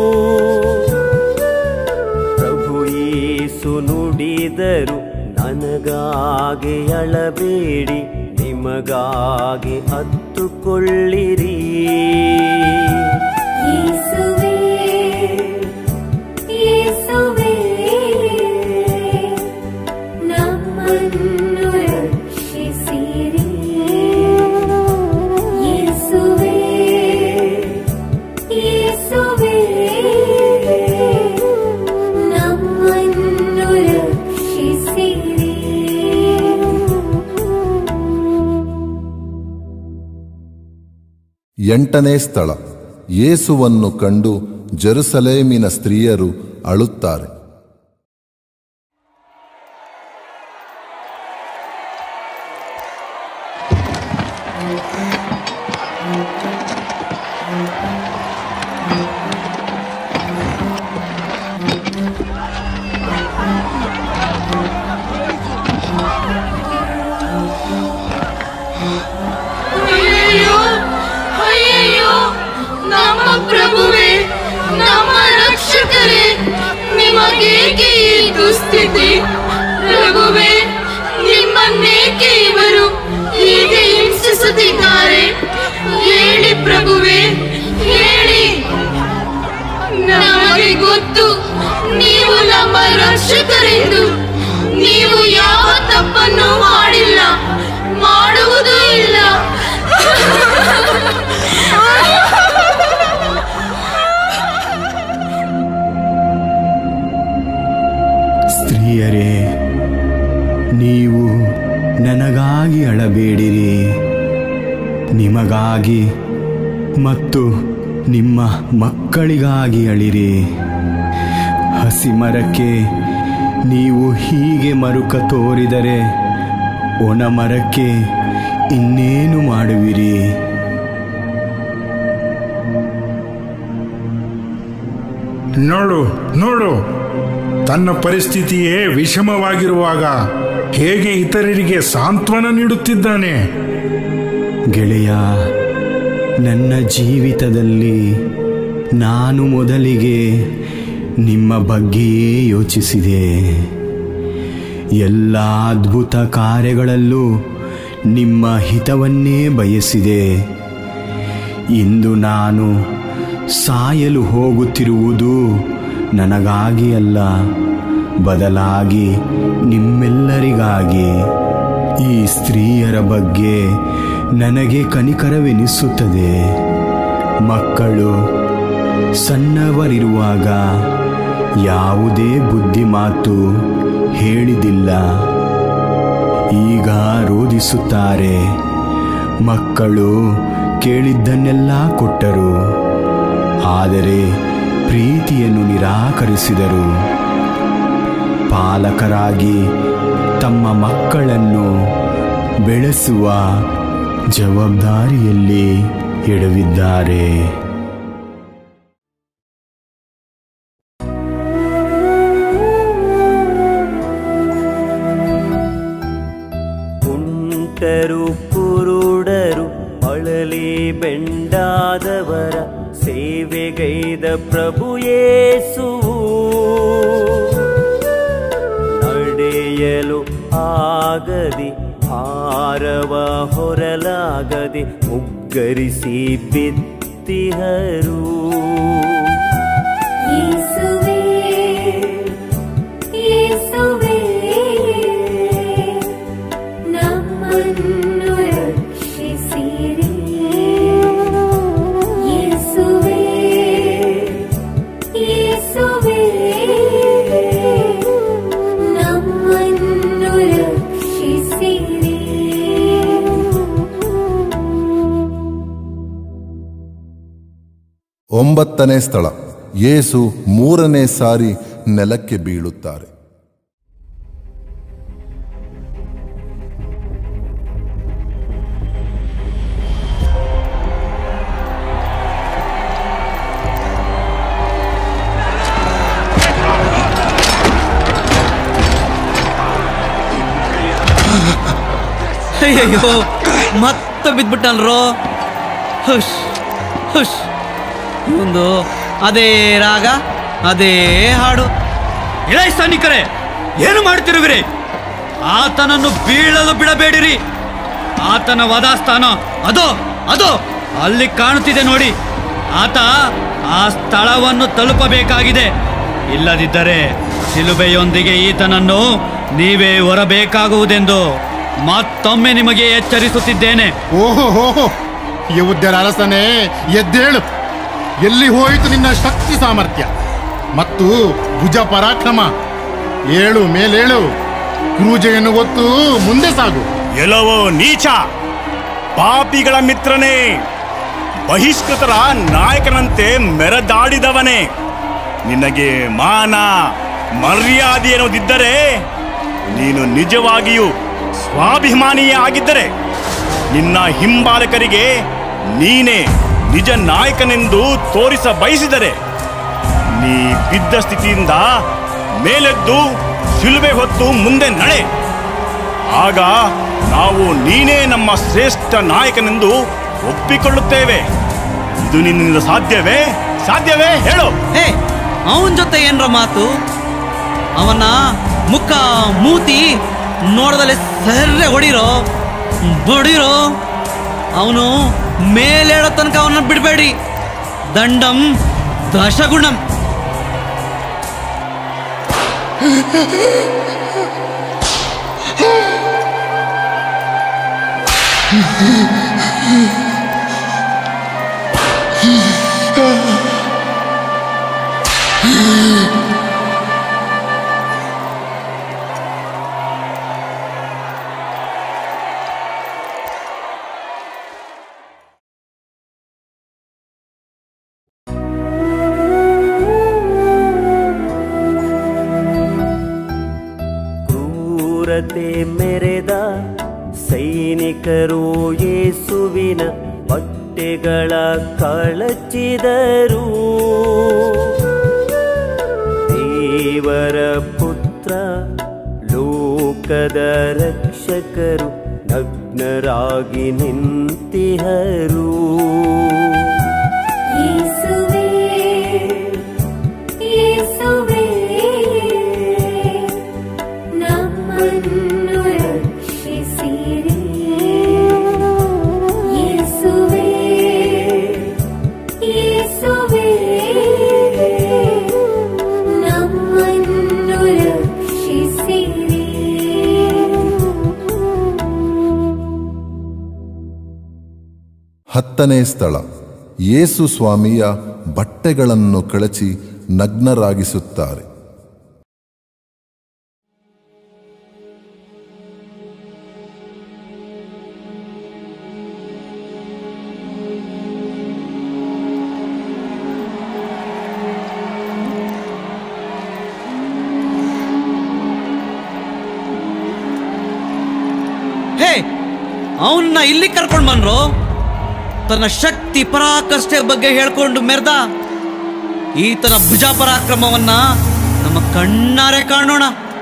ಪ್ರಭು ಯೇಸು ನುಡಿದರು ನನಗಾಗಿ ಅಳಬೇಡಿ ನಿಮಗಾಗಿ ಹತ್ತುಕೊಳ್ಳಿರಿ ಯೇಸುವೇ ಯೇಸುವೇ ನಮ್ಮನ್ನು ರಕ್ಷಿಸಿರಿ ಯೇಸುವೇ ಯೇಸುವೇ ನಮ್ಮನ್ನು ರಕ್ಷಿಸಿರಿ ಎಂಟನೇ ಸ್ಥಳ ಯೇಸುವನ್ನು ಕಂಡು ಜೆರುಸಲೇಮಿನ ಸ್ತ್ರೀಯರು ಅಳುತ್ತಾರೆ ಅಯ್ಯಯ್ಯೋ ಅಯ್ಯಯ್ಯೋ ನಮ್ಮ ಪ್ರಭುವೇ ನಮ್ಮ ರಕ್ಷಕರೇ ನಿಮಗೇಕೆ ಈ ದುಸ್ಥಿತಿ ಪ್ರಭುವೇ ನಿಮ್ಮನ್ನೇಕೆ ಇವರು ಹೀಗೆ ಹಿಂಸಿಸುತ್ತಿದ್ದಾರೆ ಹೇಳಿ ಪ್ರಭುವೇ ಹೇಳಿ ನಮಗೆ ಗೊತ್ತು ನೀವು ನಮ್ಮ ರಕ್ಷಕರೆಂದು ನೀವು ಯಾವ ತಪ್ಪನ್ನು ಮಾಡಿಲ್ಲ ಮಾಡುವುದೂ ಇಲ್ಲ ಸ್ತ್ರೀಯರೇ ನೀವು ನನಗಾಗಿ ಅಳಬೇಡಿರಿ ನಿಮಗಾಗಿ ಮತ್ತು ನಿಮ್ಮ ಮಕ್ಕಳಿಗಾಗಿ ಅಳಿರಿ ಹಸಿ ಮರಕ್ಕೆ ನೀವು ಹೀಗೆ ಮರುಕ ತೋರಿದರೆ ಒಣ ಮರಕ್ಕೆ ಇನ್ನೇನು ಮಾಡುವಿರಿ ನೋಡು ನೋಡು ತನ್ನ ಪರಿಸ್ಥಿತಿಯೇ ವಿಷಮವಾಗಿರುವಾಗ ಹೇಗೆ ಇತರರಿಗೆ ಸಾಂತ್ವನ ನೀಡುತ್ತಿದ್ದಾನೆ ಗೆಳೆಯ ನನ್ನ ಜೀವಿತದಲ್ಲಿ ನಾನು ಮೊದಲಿಗೆ ನಿಮ್ಮ ಬಗ್ಗೆಯೇ ಯೋಚಿಸಿದೆ ಎಲ್ಲ ಅದ್ಭುತ ಕಾರ್ಯಗಳಲ್ಲೂ ನಿಮ್ಮ ಹಿತವನ್ನೇ ಬಯಸಿದೆ ಇಂದು ನಾನು ಸಾಯಲು ಹೋಗುತ್ತಿರುವುದು ನನಗಾಗಿ ಅಲ್ಲ ಬದಲಾಗಿ ನಿಮ್ಮೆಲ್ಲರಿಗಾಗಿ ಈ ಸ್ತ್ರೀಯರ ಬಗ್ಗೆ ನನಗೆ ಕನಿಕರವೆನಿಸುತ್ತದೆ ಮಕ್ಕಳು ಸಣ್ಣವರಿರುವಾಗ ಯಾವುದೇ ಬುದ್ಧಿ ಮಾತು ಹೇಳಿದಿಲ್ಲ ಈಗ ರೋಧಿಸುತ್ತಾರೆ ಮಕ್ಕಳು ಕೇಳಿದ್ದನ್ನೆಲ್ಲ ಕೊಟ್ಟರು ಆದರೆ ಪ್ರೀತಿಯನ್ನು ನಿರಾಕರಿಸಿದರು ಪಾಲಕರಾಗಿ ತಮ್ಮ ಮಕ್ಕಳನ್ನು ಬೆಳೆಸುವ ಜವಾಬ್ದಾರಿಯಲ್ಲಿ ಎಡವಿದ್ದಾರೆ ಕುಂಟರು ಕುರುಡರು ಅಳಲಿ ಬೆಂಡಾದವರ ಸೇವೆಗೈದ ಪ್ರಭು ಯೇಸುವು ನಡೆಯಲು ಆಗದಿ ಭಾರವ ಹೊರಲಾಗದೆ ಮುಗ್ಗರಿಸಿ ಬಿತ್ತಿಹರು ಯೇಸುವೇ ಯೇಸುವೇ ನಮ್ಮನ್ನು ರಕ್ಷಿಸಿರಿ ಯೇಸುವೇ ಯೇಸುವೇ ನಮ್ಮನ್ನು ರಕ್ಷಿಸಿರಿ ಒಂಬತ್ತನೇ ಸ್ಥಳ ಯೇಸು ಮೂರನೇ ಸಾರಿ ನೆಲಕ್ಕೆ ಬೀಳುತ್ತಾರೆ ಅಯ್ಯಯ್ಯೋ ಮತ್ ಸತ್ತ ಬಿದ್ಬಿಟ್ಟಲ್ರೋ ಹುಷ್ ಹುಷ್ ಒಂದು ಅದೇ ರಾಗ ಅದೇ ಹಾಡು ಇಳೈ ಸೈನಿಕರೇ ಏನು ಮಾಡ್ತಿರುವಿರಿ ಆತನನ್ನು ಬೀಳಲು ಬಿಡಬೇಡಿರಿ ಆತನ ವಧಾಸ್ಥಾನ ಅದೋ ಅದೋ ಅಲ್ಲಿ ಕಾಣುತ್ತಿದೆ ನೋಡಿ ಆತ ಆ ಸ್ಥಳವನ್ನು ತಲುಪಬೇಕಾಗಿದೆ ಇಲ್ಲದಿದ್ದರೆ ಶಿಲುಬೆಯೊಂದಿಗೆ ಈತನನ್ನು ನೀವೇ ಹೊರಬೇಕಾಗುವುದೆಂದು ಮತ್ತೊಮ್ಮೆ ನಿಮಗೆ ಎಚ್ಚರಿಸುತ್ತಿದ್ದೇನೆ ಓಹೋ ಹೋಹೋ ಯುದ್ಧರ ಅರಸನೇ ಎದ್ದೇಳು ಎಲ್ಲಿ ಹೋಯಿತು ನಿನ್ನ ಶಕ್ತಿ ಸಾಮರ್ಥ್ಯ ಮತ್ತು ಭುಜ ಪರಾಕ್ರಮ ಏಳು ಮೇಲೇಳು ಕ್ರೂಜೆಯನ್ನು ಹೊತ್ತು ಮುಂದೆ ಸಾಗು ಎಲ್ಲವೋ ನೀಚ ಪಾಪಿಗಳ ಮಿತ್ರನೇ ಬಹಿಷ್ಕೃತರ ನಾಯಕನಂತೆ ಮೆರೆದಾಡಿದವನೇ ನಿನಗೆ ಮಾನ ಮರ್ಯಾದೆ ಎನ್ನುವುದಿದ್ದರೆ ನೀನು ನಿಜವಾಗಿಯೂ ಸ್ವಾಭಿಮಾನಿಯೇ ಆಗಿದ್ದರೆ ನಿನ್ನ ಹಿಂಬಾಲಕರಿಗೆ ನೀನೇ ನಿಜ ನಾಯಕನೆಂದು ತೋರಿಸ ಬಯಸಿದರೆ ನೀ ಬಿದ್ದ ಸ್ಥಿತಿಯಿಂದ ಮೇಲೆದ್ದು ಶಿಲುಬೆ ಹೊತ್ತು ಮುಂದೆ ನಡೆ ಆಗ ನಾವು ನೀನೇ ನಮ್ಮ ಶ್ರೇಷ್ಠ ನಾಯಕನೆಂದು ಒಪ್ಪಿಕೊಳ್ಳುತ್ತೇವೆ ಇದು ನಿನ್ನಿಂದ ಸಾಧ್ಯವೇ ಸಾಧ್ಯವೇ ಹೇಳು ಹೇ ಅವನ ಜೊತೆ ಏನ್ರ ಮಾತು ಅವನ ಮುಖ ಮೂತಿ ನೋಡದಲ್ಲೇ ಸರ್ರೆ ಹೊಡಿರೋ ಬಡಿರೋ ಅವನು ಮೇಲೇಳೋ ತನಕ ಅವನ್ನ ಬಿಡಬೇಡಿ ದಂಡಂ ದಶಗುಣಂ ಕ್ರೂರತೆ ಮೆರೆದ ಸೈನಿಕರು ಯೇಸುವಿನ ಬಟ್ಟೆಗಳ ಕಳಚಿದರು ದೇವರ ಪುತ್ರ ಲೋಕದ ರಕ್ಷಕರು ನಗ್ನರಾಗಿ ನಿಂತಿಹರು ಯೇಸುವೇ ಯೇಸುವೇ ನಮ್ಮನ್ನು ರಕ್ಷಿಸಿರಿ ಯೇಸುವೇ ಯೇಸುವೇ ನಮ್ಮನ್ನು ರಕ್ಷಿಸಿರಿ ಹತ್ತನೇ ಸ್ಥಳ ಯೇಸು ಸ್ವಾಮಿಯ ಬಟ್ಟೆಗಳನ್ನು ಕಳಚಿ ನಗ್ನರಾಗಿಸುತ್ತಾರೆ ಹೇ ಅವನ್ನ ಇಲ್ಲಿ ಕರ್ಕೊಂಡು ಬಂದ್ರು ತನ್ನ ಶಕ್ತಿ ಪರಾಕಷ್ಟೆ ಬಗ್ಗೆ ಹೇಳ್ಕೊಂಡು ಮೆರೆದ ಈತನ ಭುಜ ಪರಾಕ್ರಮವನ್ನ ನಮ್ಮ ಕಣ್ಣಾರೆ ಕಾಣೋಣ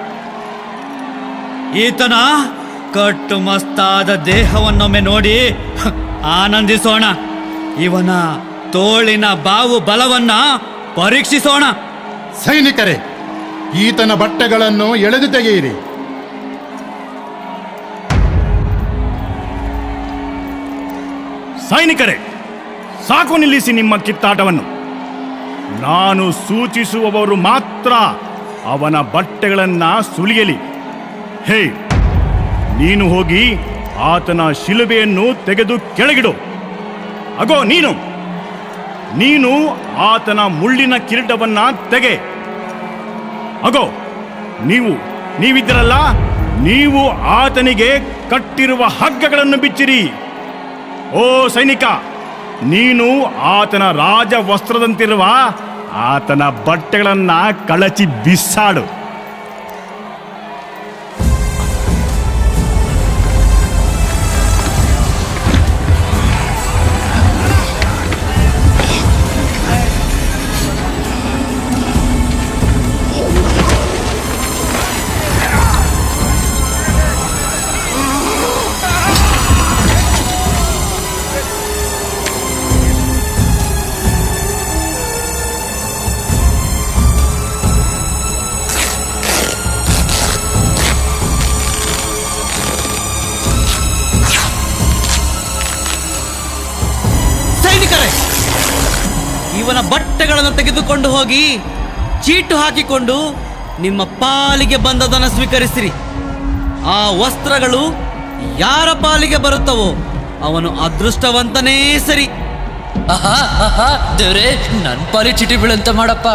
ಈತನ ಕಟ್ಟು ಮಸ್ತಾದ ದೇಹವನ್ನೊಮ್ಮೆ ನೋಡಿ ಹ, ಆನಂದಿಸೋಣ ಇವನ ತೋಳಿನ ಬಾವು ಬಲವನ್ನ ಪರೀಕ್ಷಿಸೋಣ ಸೈನಿಕರೇ ಈತನ ಬಟ್ಟೆಗಳನ್ನು ಎಳೆದು ತೆಗೆಯಿರಿ ಸೈನಿಕರೇ ಸಾಕು ನಿಲ್ಲಿಸಿ ನಿಮ್ಮ ಕಿತ್ತಾಟವನ್ನು ನಾನು ಸೂಚಿಸುವವರು ಮಾತ್ರ ಅವನ ಬಟ್ಟೆಗಳನ್ನ ಸುಲಿಯಲಿ ಹೇ ನೀನು ಹೋಗಿ ಆತನ ಶಿಲುಬೆಯನ್ನು ತೆಗೆದು ಕೆಳಗಿಡು ಅಗೋ ನೀನು ನೀನು ಆತನ ಮುಳ್ಳಿನ ಕಿರೀಟವನ್ನ ತೆಗೆ ಅಗೋ ನೀವು ನೀವಿದ್ದರಲ್ಲ ನೀವು ಆತನಿಗೆ ಕಟ್ಟಿರುವ ಹಗ್ಗಗಳನ್ನು ಬಿಚ್ಚಿರಿ ಓ ಸೈನಿಕ ನೀನು ಆತನ ರಾಜ ವಸ್ತ್ರದಂತಿರುವ ಆತನ ಬಟ್ಟೆಗಳನ್ನ ಕಳಚಿ ಬಿಸಾಡು ಇವನ ಬಟ್ಟೆಗಳನ್ನು ತೆಗೆದುಕೊಂಡು ಹೋಗಿ ಚೀಟು ಹಾಕಿಕೊಂಡು ನಿಮ್ಮ ಪಾಲಿಗೆ ಬಂದದನ್ನು ಸ್ವೀಕರಿಸಿರಿ ಆ ವಸ್ತ್ರಗಳು ಯಾರ ಪಾಲಿಗೆ ಬರುತ್ತವೋ ಅವನು ಅದೃಷ್ಟವಂತನೇ ಸರಿ ಆಹಾ ಆಹಾ ದೇವ್ರೆ ನನ್ ಪಾಲಿ ಚಿಟಿ ಬೀಳಂತ ಮಾಡಪ್ಪ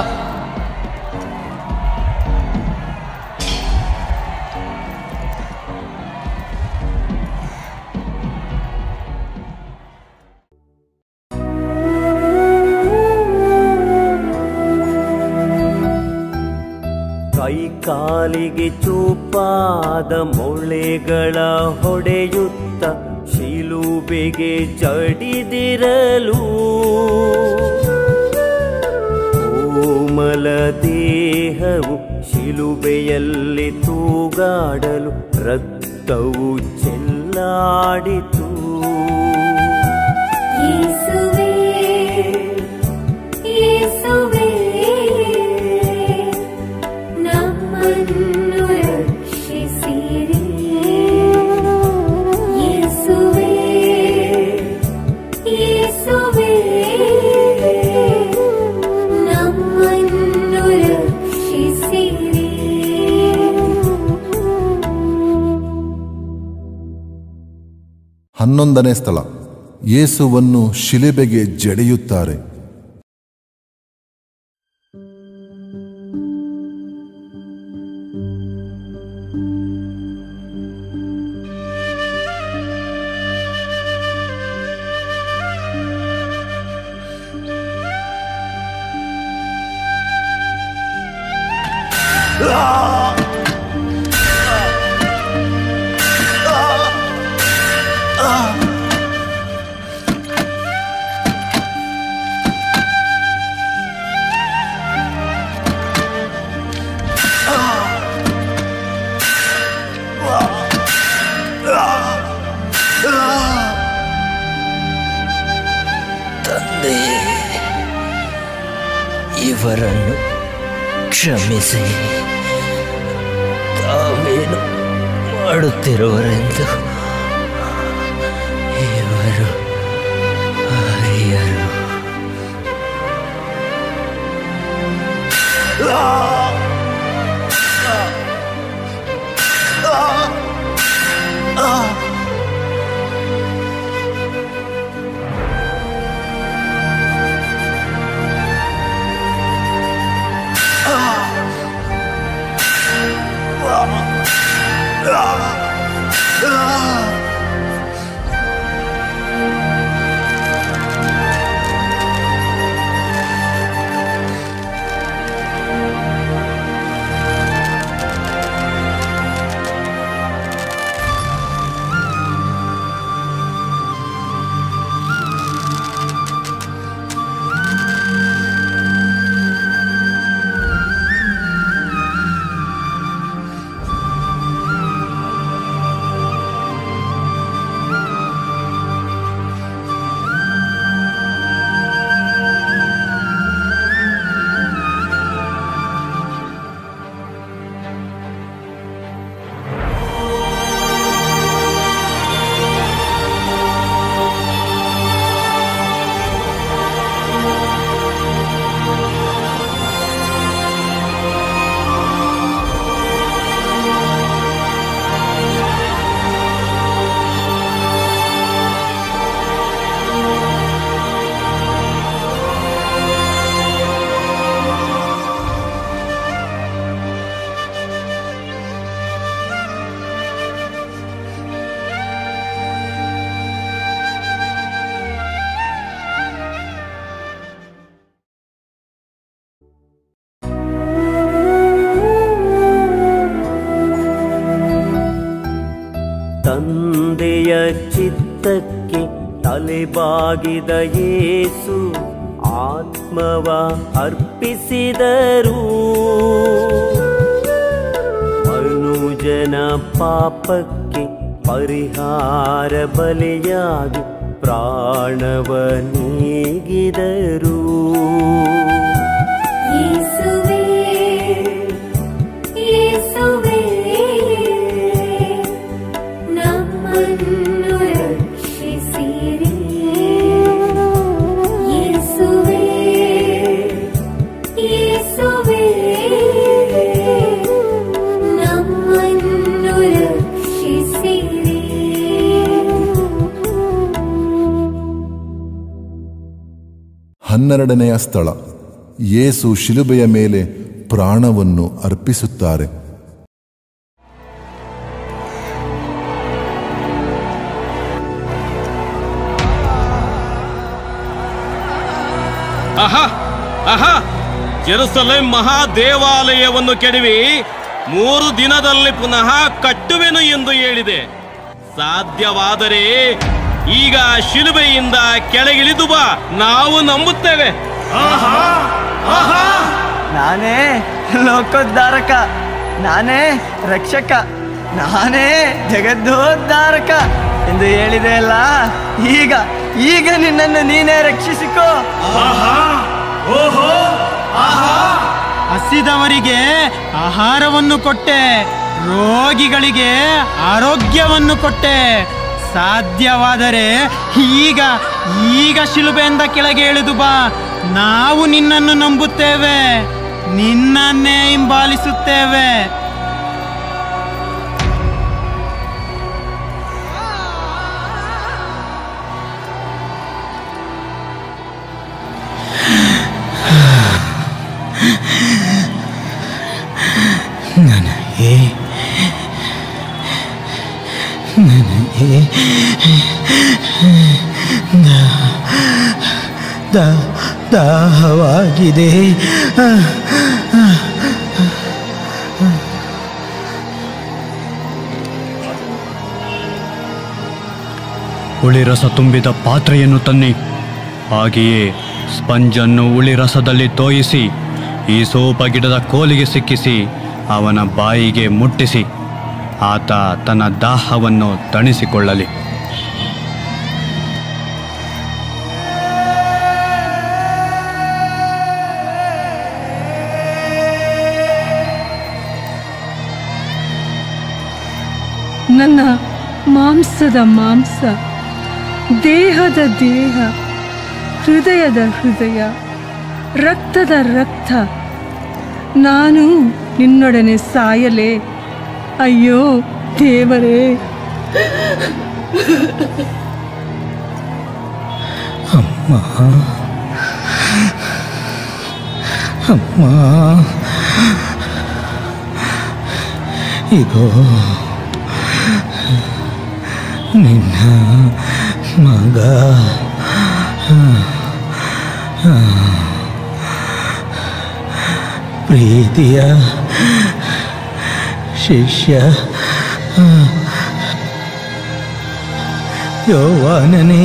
ಕೈ ಕಾಲಿಗೆ ಚೂಪಾದ ಮೊಳೆಗಳ ಹೊಡೆಯುತ್ತ ಶಿಲುಬೆಗೆ ಜಡಿದಿರಲು ಕೋಮಲ ದೇಹವು ಶಿಲುಬೆಯಲ್ಲಿ ತೂಗಾಡಲು ರಕ್ತವು ಚೆಲ್ಲಾಡಿತು ಯೇಸುವೇ ಯೇಸುವೇ ನಮ್ಮನ್ನು ರಕ್ಷಿಸಿರಿ ಯೇಸುವೇ ಯೇಸುವೇ ನಮ್ಮನ್ನು ರಕ್ಷಿಸಿರಿ ಹನ್ನೊಂದನೇ ಸ್ಥಳ ಯೇಸುವನ್ನು ಶಿಲೆಬೆಗೆ ಜಡೆಯುತ್ತಾರೆ ತಂದೆ ಇವರನ್ನು ಕ್ಷಮಿಸಿ ತಾವೇನು ಮಾಡುತ್ತಿರುವರೆಂದು ಇವರು ಅರಿಯರು ತಂದೆಯ ಚಿತ್ತಕ್ಕೆ ತಲೆಬಾಗಿದ ಯೇಸು ಆತ್ಮವ ಅರ್ಪಿಸಿದರು ಮನುಜನ ಪಾಪಕ್ಕೆ ಪರಿಹಾರ ಬಲಿಯಾಗಿ ಪ್ರಾಣವ ನೀಗಿದರು ಯೇಸುವೇ ಯೇಸುವೇ ನಮ್ಮನ್ನು ರಕ್ಷಿಸಿರಿ ಯೇಸುವೇ ಹನ್ನೆರಡನೆಯ ಸ್ಥಳ ಯೇಸು ಶಿಲುಬೆಯ ಮೇಲೆ ಪ್ರಾಣವನ್ನು ಅರ್ಪಿಸುತ್ತಾರೆ ಆಹಾ ಆಹಾ ಜೆರುಸಲೇಂ ಮಹಾ ದೇವಾಲಯವನ್ನು ಕೆಡವಿ ಮೂರು ದಿನದಲ್ಲಿ ಪುನಃ ಕಟ್ಟುವೆನು ಎಂದು ಹೇಳಿದೆ ಸಾಧ್ಯವಾದರೆ ಈಗ ಶಿಲುಬೆಯಿಂದ ಕೆಳಗಿಳಿದು ಬಾ ನಾವು ನಂಬುತ್ತೇವೆ ನಾನೇ ಲೋಕೋದ್ಧಾರಕ ನಾನೇ ರಕ್ಷಕ ನಾನೇ ಜಗದ್ದೋದ್ಧಾರಕ ಎಂದು ಹೇಳಿದೆ ಅಲ್ಲ ಈಗ ಈಗ ನಿನ್ನನ್ನು ನೀನೇ ರಕ್ಷಿಸಿಕೋ ಓಹೋ ಹಸಿದವರಿಗೆ ಆಹಾರವನ್ನು ಕೊಟ್ಟೆ ರೋಗಿಗಳಿಗೆ ಆರೋಗ್ಯವನ್ನು ಕೊಟ್ಟೆ ಸಾಧ್ಯವಾದರೆ ಈಗ ಈಗ ಶಿಲುಬೆಯಿಂದ ಕೆಳಗೆ ಇಳಿದು ಬಾ ನಾವು ನಿನ್ನನ್ನು ನಂಬುತ್ತೇವೆ ನಿನ್ನನ್ನೇ ಹಿಂಬಾಲಿಸುತ್ತೇವೆ ನನಗೆ ನನಗೆ ದಾ- ದಾ- ದಾಹವಾಗಿದೆ ಹುಳಿರಸ ತುಂಬಿದ ಪಾತ್ರೆಯನ್ನು ತನ್ನಿ ಹಾಗೆಯೇ ಸ್ಪಂಜನ್ನು ಹುಳಿರಸದಲ್ಲಿ ತೋಯಿಸಿ ಈ ಸೋಪ ಗಿಡದ ಕೋಲಿಗೆ ಸಿಕ್ಕಿಸಿ ಅವನ ಬಾಯಿಗೆ ಮುಟ್ಟಿಸಿ ಆತ ತನ್ನ ದಾಹವನ್ನು ತಣಿಸಿಕೊಳ್ಳಲಿ ನನ್ನ ಮಾಂಸದ ಮಾಂಸ ದೇಹದ ದೇಹ ಹೃದಯದ ಹೃದಯ ರಕ್ತದ ರಕ್ತ ನಾನು ನಿನ್ನೊಡನೆ ಸಾಯಲೇ ಅಯ್ಯೋ ದೇವರೇ ಅಮ್ಮ ಅಮ್ಮ ಇಗೋ ನಿನ್ನ ಮಗ ಪ್ರೀತಿಯ ಶಿಷ್ಯ ಯೋವಾನನೇ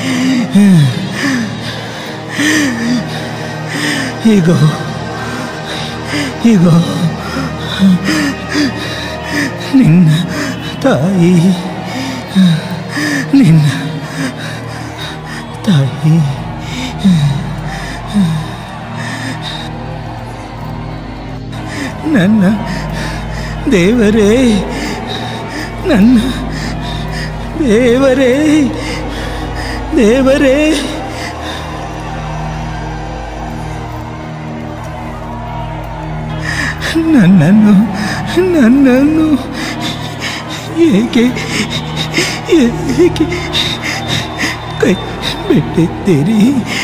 ಇಗೋ ಇಗೋ ನಿನ್ನ ತಾಯಿ ನಿನ್ನ ತಾಯಿ ನನ್ನ ದೇವರೇ ನನ್ನ ದೇವರೇ ದೇವರೇ ನನ್ನನ್ನು ನನ್ನನ್ನು ಏಕೆ ಏಕೆ ಕೈ ಬಿಟ್ಟಿದ್ದೀರಿ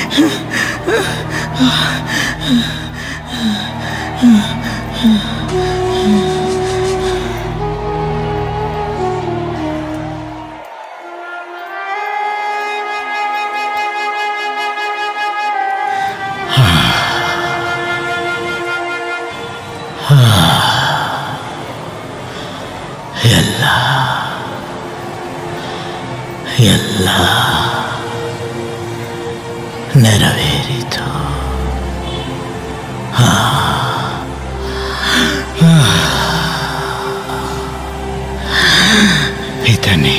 ಎಲ್ಲ ಎಲ್ಲ ನೆರವೇರಿತು ಆ. ಆ. ಪಿತನೆ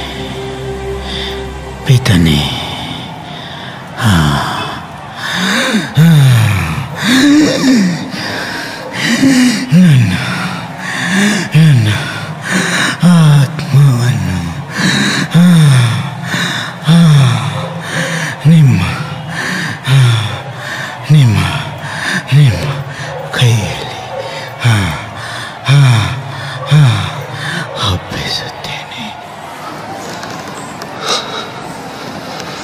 ಪಿತನೆ ಆ. ಆ. ನನ್ನ ನನ್ನ ಆತ್ಮವನ್ನು ಆ, ಆ, ನಿಮ್ಮ ಆ, ನಿಮ್ಮ ನಿಮ್ಮ ಕೈಯಲ್ಲಿ ಆ, ಆ, ಆ, ಒಪ್ಪಿಸುತ್ತೇನೆ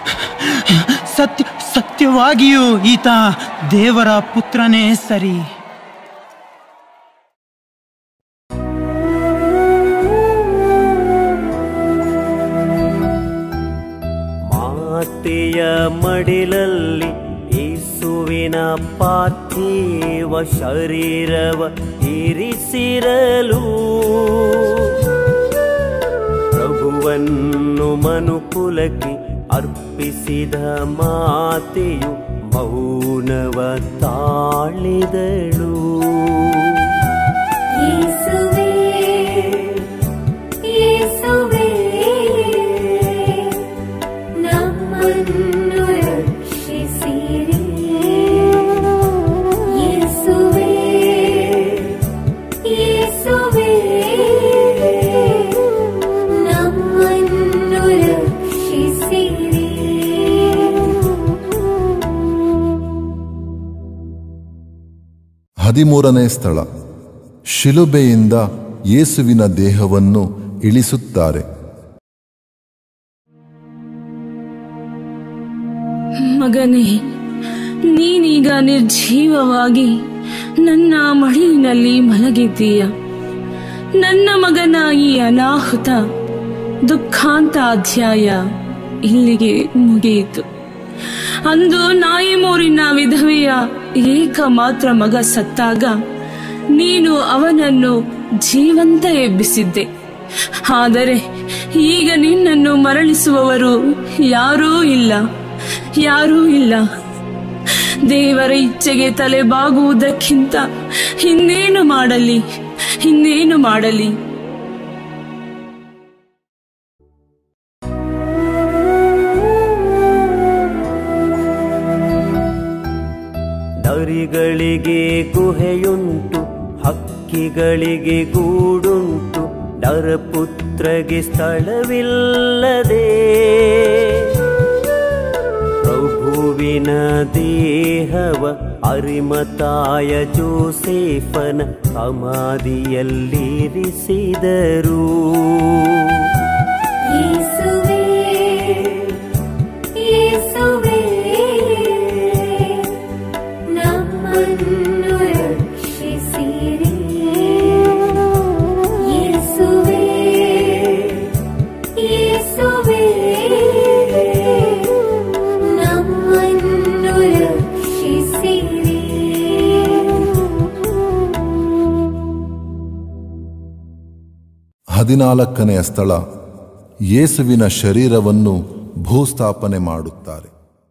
ಸತ್ಯ ಸತ್ಯವಾಗಿಯೂ ಈತ ದೇವರ ಪುತ್ರನೇ ಸರಿ ಮಾತೆಯ ಮಡಿಲಲ್ಲಿ ಯೇಸುವಿನ ಪಾರ್ಥಿವ ಶರೀರವ ಇರಿಸಿರಲು ಪ್ರಭುವನ್ನು ಮನುಕುಲಕ್ಕೆ ಅರ್ಪಿಸಿದ ಮಾತೆಯು ಮೌನವ ತಾಳಿದಳು ಯೇಸುವೇ ಯೇಸುವೇ ನಮ್ಮನ್ನು ರಕ್ಷಿಸಿರಿ ಯೇಸುವೇ ಯೇಸುವೇ ನಮ್ಮನ್ನು ರಕ್ಷಿಸಿರಿ ಹದಿಮೂರನೇ ಸ್ಥಳ ಶಿಲುಬೆಯಿಂದ ಯೇಸುವಿನ ದೇಹವನ್ನು ಇಳಿಸುತ್ತಾರೆ ಮಗನೇ ನೀನೀಗ ನಿರ್ಜೀವವಾಗಿ ನನ್ನ ಮಡಿಲಿನಲ್ಲಿ ಮಲಗಿದ್ದೀಯ ನನ್ನ ಮಗನ ಈ ಅನಾಹುತ ದುಃಖಾಂತ ಅಧ್ಯಾಯ ಇಲ್ಲಿಗೆ ಮುಗಿಯಿತು ಅಂದು ನಾಯಿಮೂರಿನ ವಿಧವೆಯ ಏಕ ಮಾತ್ರ ಮಗ ಸತ್ತಾಗ ನೀನು ಅವನನ್ನು ಜೀವಂತ ಎಬ್ಬಿಸಿದ್ದೆ ಆದರೆ ಈಗ ನಿನ್ನನ್ನು ಮರಳಿಸುವವರು ಯಾರೂ ಇಲ್ಲ ಯಾರೂ ಇಲ್ಲ ದೇವರ ಇಚ್ಛೆಗೆ ತಲೆ ಬಾಗುವುದಕ್ಕಿಂತ ಇನ್ನೇನು ಮಾಡಲಿ ಇನ್ನೇನು ಮಾಡಲಿ ನರಿಗಳಿಗೆ ಗುಹೆಯುಂಟು ಹಕ್ಕಿಗಳಿಗೆ ಗೂಡುಂಟು ನರಪುತ್ರಗೆ ಸ್ಥಳವಿಲ್ಲದೆ ಪ್ರಭುವಿನ ದೇಹವ ಅರಿಮತಾಯ ಜೋಸೇಫನ ಸಮಾಧಿಯಲ್ಲಿರಿಸಿದರು ಯೇಸುವೇ ಯೇಸುವೇ ನಮ್ಮನ್ನು ರಕ್ಷಿಸಿರಿ ಯೇಸುವೇ ಯೇಸುವೇ ನಮ್ಮನ್ನು ರಕ್ಷಿಸಿರಿ ಹದಿನಾಲ್ಕನೆಯ ಸ್ಥಳ ಯೇಸುವಿನ ಶರೀರವನ್ನು ಭೂಸ್ಥಾಪನೆ ಮಾಡುತ್ತಾರೆ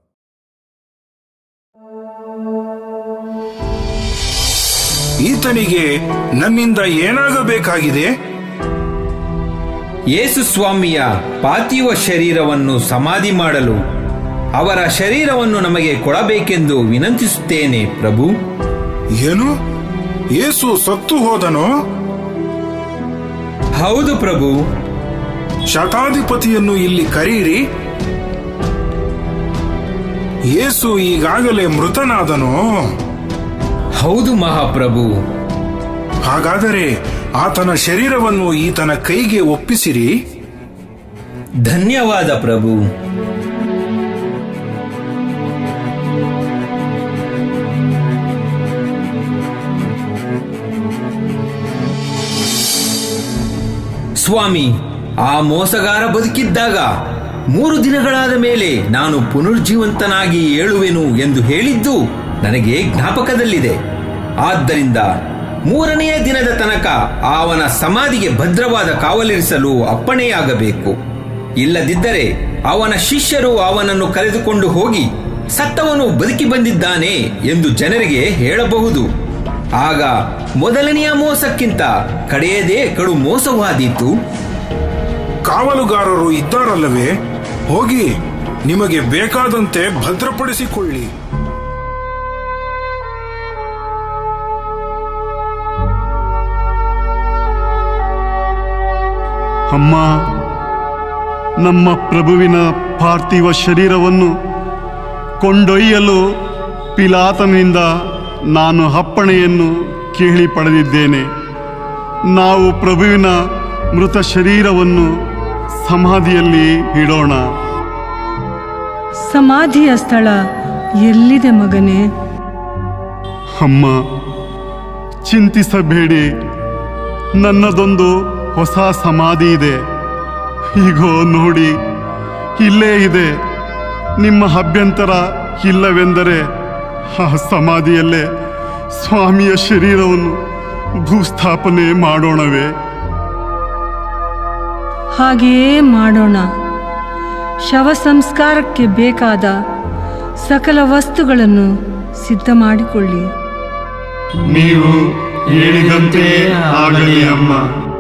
ಈತನಿಗೆ ನನ್ನಿಂದ ಏನಾಗಬೇಕಾಗಿದೆ ಯೇಸು ಸ್ವಾಮಿಯ ಪಾರ್ಥಿವ ಶರೀರವನ್ನು ಸಮಾಧಿ ಮಾಡಲು ಅವರ ಶರೀರವನ್ನು ನಮಗೆ ಕೊಡಬೇಕೆಂದು ವಿನಂತಿಸುತ್ತೇನೆ ಪ್ರಭು ಏನು ಯೇಸು ಸತ್ತು ಹೋದನೋ ಹೌದು ಪ್ರಭು ಶತಾಧಿಪತಿಯನ್ನು ಇಲ್ಲಿ ಕರೆಯಿರಿ ಯೇಸು ಈಗಾಗಲೇ ಮೃತನಾದನೋ ಹೌದು ಮಹಾಪ್ರಭು ಹಾಗಾದರೆ ಆತನ ಶರೀರವನ್ನು ಈತನ ಕೈಗೆ ಒಪ್ಪಿಸಿರಿ ಧನ್ಯವಾದ ಪ್ರಭು ಸ್ವಾಮಿ ಆ ಮೋಸಗಾರ ಬದುಕಿದ್ದಾಗ ಮೂರು ದಿನಗಳಾದ ಮೇಲೆ ನಾನು ಪುನರ್ಜೀವಂತನಾಗಿ ಏಳುವೆನು ಎಂದು ಹೇಳಿದ್ದು ನನಗೆ ಜ್ಞಾಪಕದಲ್ಲಿದೆ ಆದ್ದರಿಂದ ಮೂರನೆಯ ದಿನದ ತನಕ ಅವನ ಸಮಾಧಿಗೆ ಭದ್ರವಾದ ಕಾವಲಿರಿಸಲು ಅಪ್ಪಣೆಯಾಗಬೇಕು ಇಲ್ಲದಿದ್ದರೆ ಅವನ ಶಿಷ್ಯರು ಅವನನ್ನು ಕರೆದುಕೊಂಡು ಹೋಗಿ ಸತ್ತವನು ಬದುಕಿ ಬಂದಿದ್ದಾನೆ ಎಂದು ಜನರಿಗೆ ಹೇಳಬಹುದು ಆಗ ಮೊದಲನೆಯ ಮೋಸಕ್ಕಿಂತ ಕಡೆಯದೇ ಕಡು ಮೋಸವಾದೀತು ಕಾವಲುಗಾರರು ಇದ್ದಾರಲ್ಲವೇ ಹೋಗಿ ನಿಮಗೆ ಬೇಕಾದಂತೆ ಭದ್ರಪಡಿಸಿಕೊಳ್ಳಿ ಅಮ್ಮ ನಮ್ಮ ಪ್ರಭುವಿನ ಪಾರ್ಥಿವ ಶರೀರವನ್ನು ಕೊಂಡೊಯ್ಯಲು ಪಿಲಾತನಿಂದ ನಾನು ಅಪ್ಪಣೆಯನ್ನು ಕೇಳಿ ಪಡೆದಿದ್ದೇನೆ ನಾವು ಪ್ರಭುವಿನ ಮೃತ ಶರೀರವನ್ನು ಸಮಾಧಿಯಲ್ಲಿ ಇಡೋಣ ಸಮಾಧಿಯ ಸ್ಥಳ ಎಲ್ಲಿದೆ ಮಗನೇ ಅಮ್ಮ ಚಿಂತಿಸಬೇಡಿ ನನ್ನದೊಂದು ಹೊಸ ಸಮಾಧಿ ಇದೆ ಈಗೋ ನೋಡಿ ಇಲ್ಲೇ ಇದೆ ನಿಮ್ಮ ಅಭ್ಯಂತರ ಇಲ್ಲವೆಂದರೆ ಆ ಸಮಾಧಿಯಲ್ಲೇ ಸ್ವಾಮಿಯ ಶರೀರವನ್ನು ಭೂಸ್ಥಾಪನೆ ಮಾಡೋಣವೇ ಹಾಗೆಯೇ ಮಾಡೋಣ ಶವ ಸಂಸ್ಕಾರಕ್ಕೆ ಬೇಕಾದ ಸಕಲ ವಸ್ತುಗಳನ್ನು ಸಿದ್ಧ ಮಾಡಿಕೊಳ್ಳಿ ನೀವು ಹೇಳಿದಂತೆ ಆಗಲಿ ಅಮ್ಮ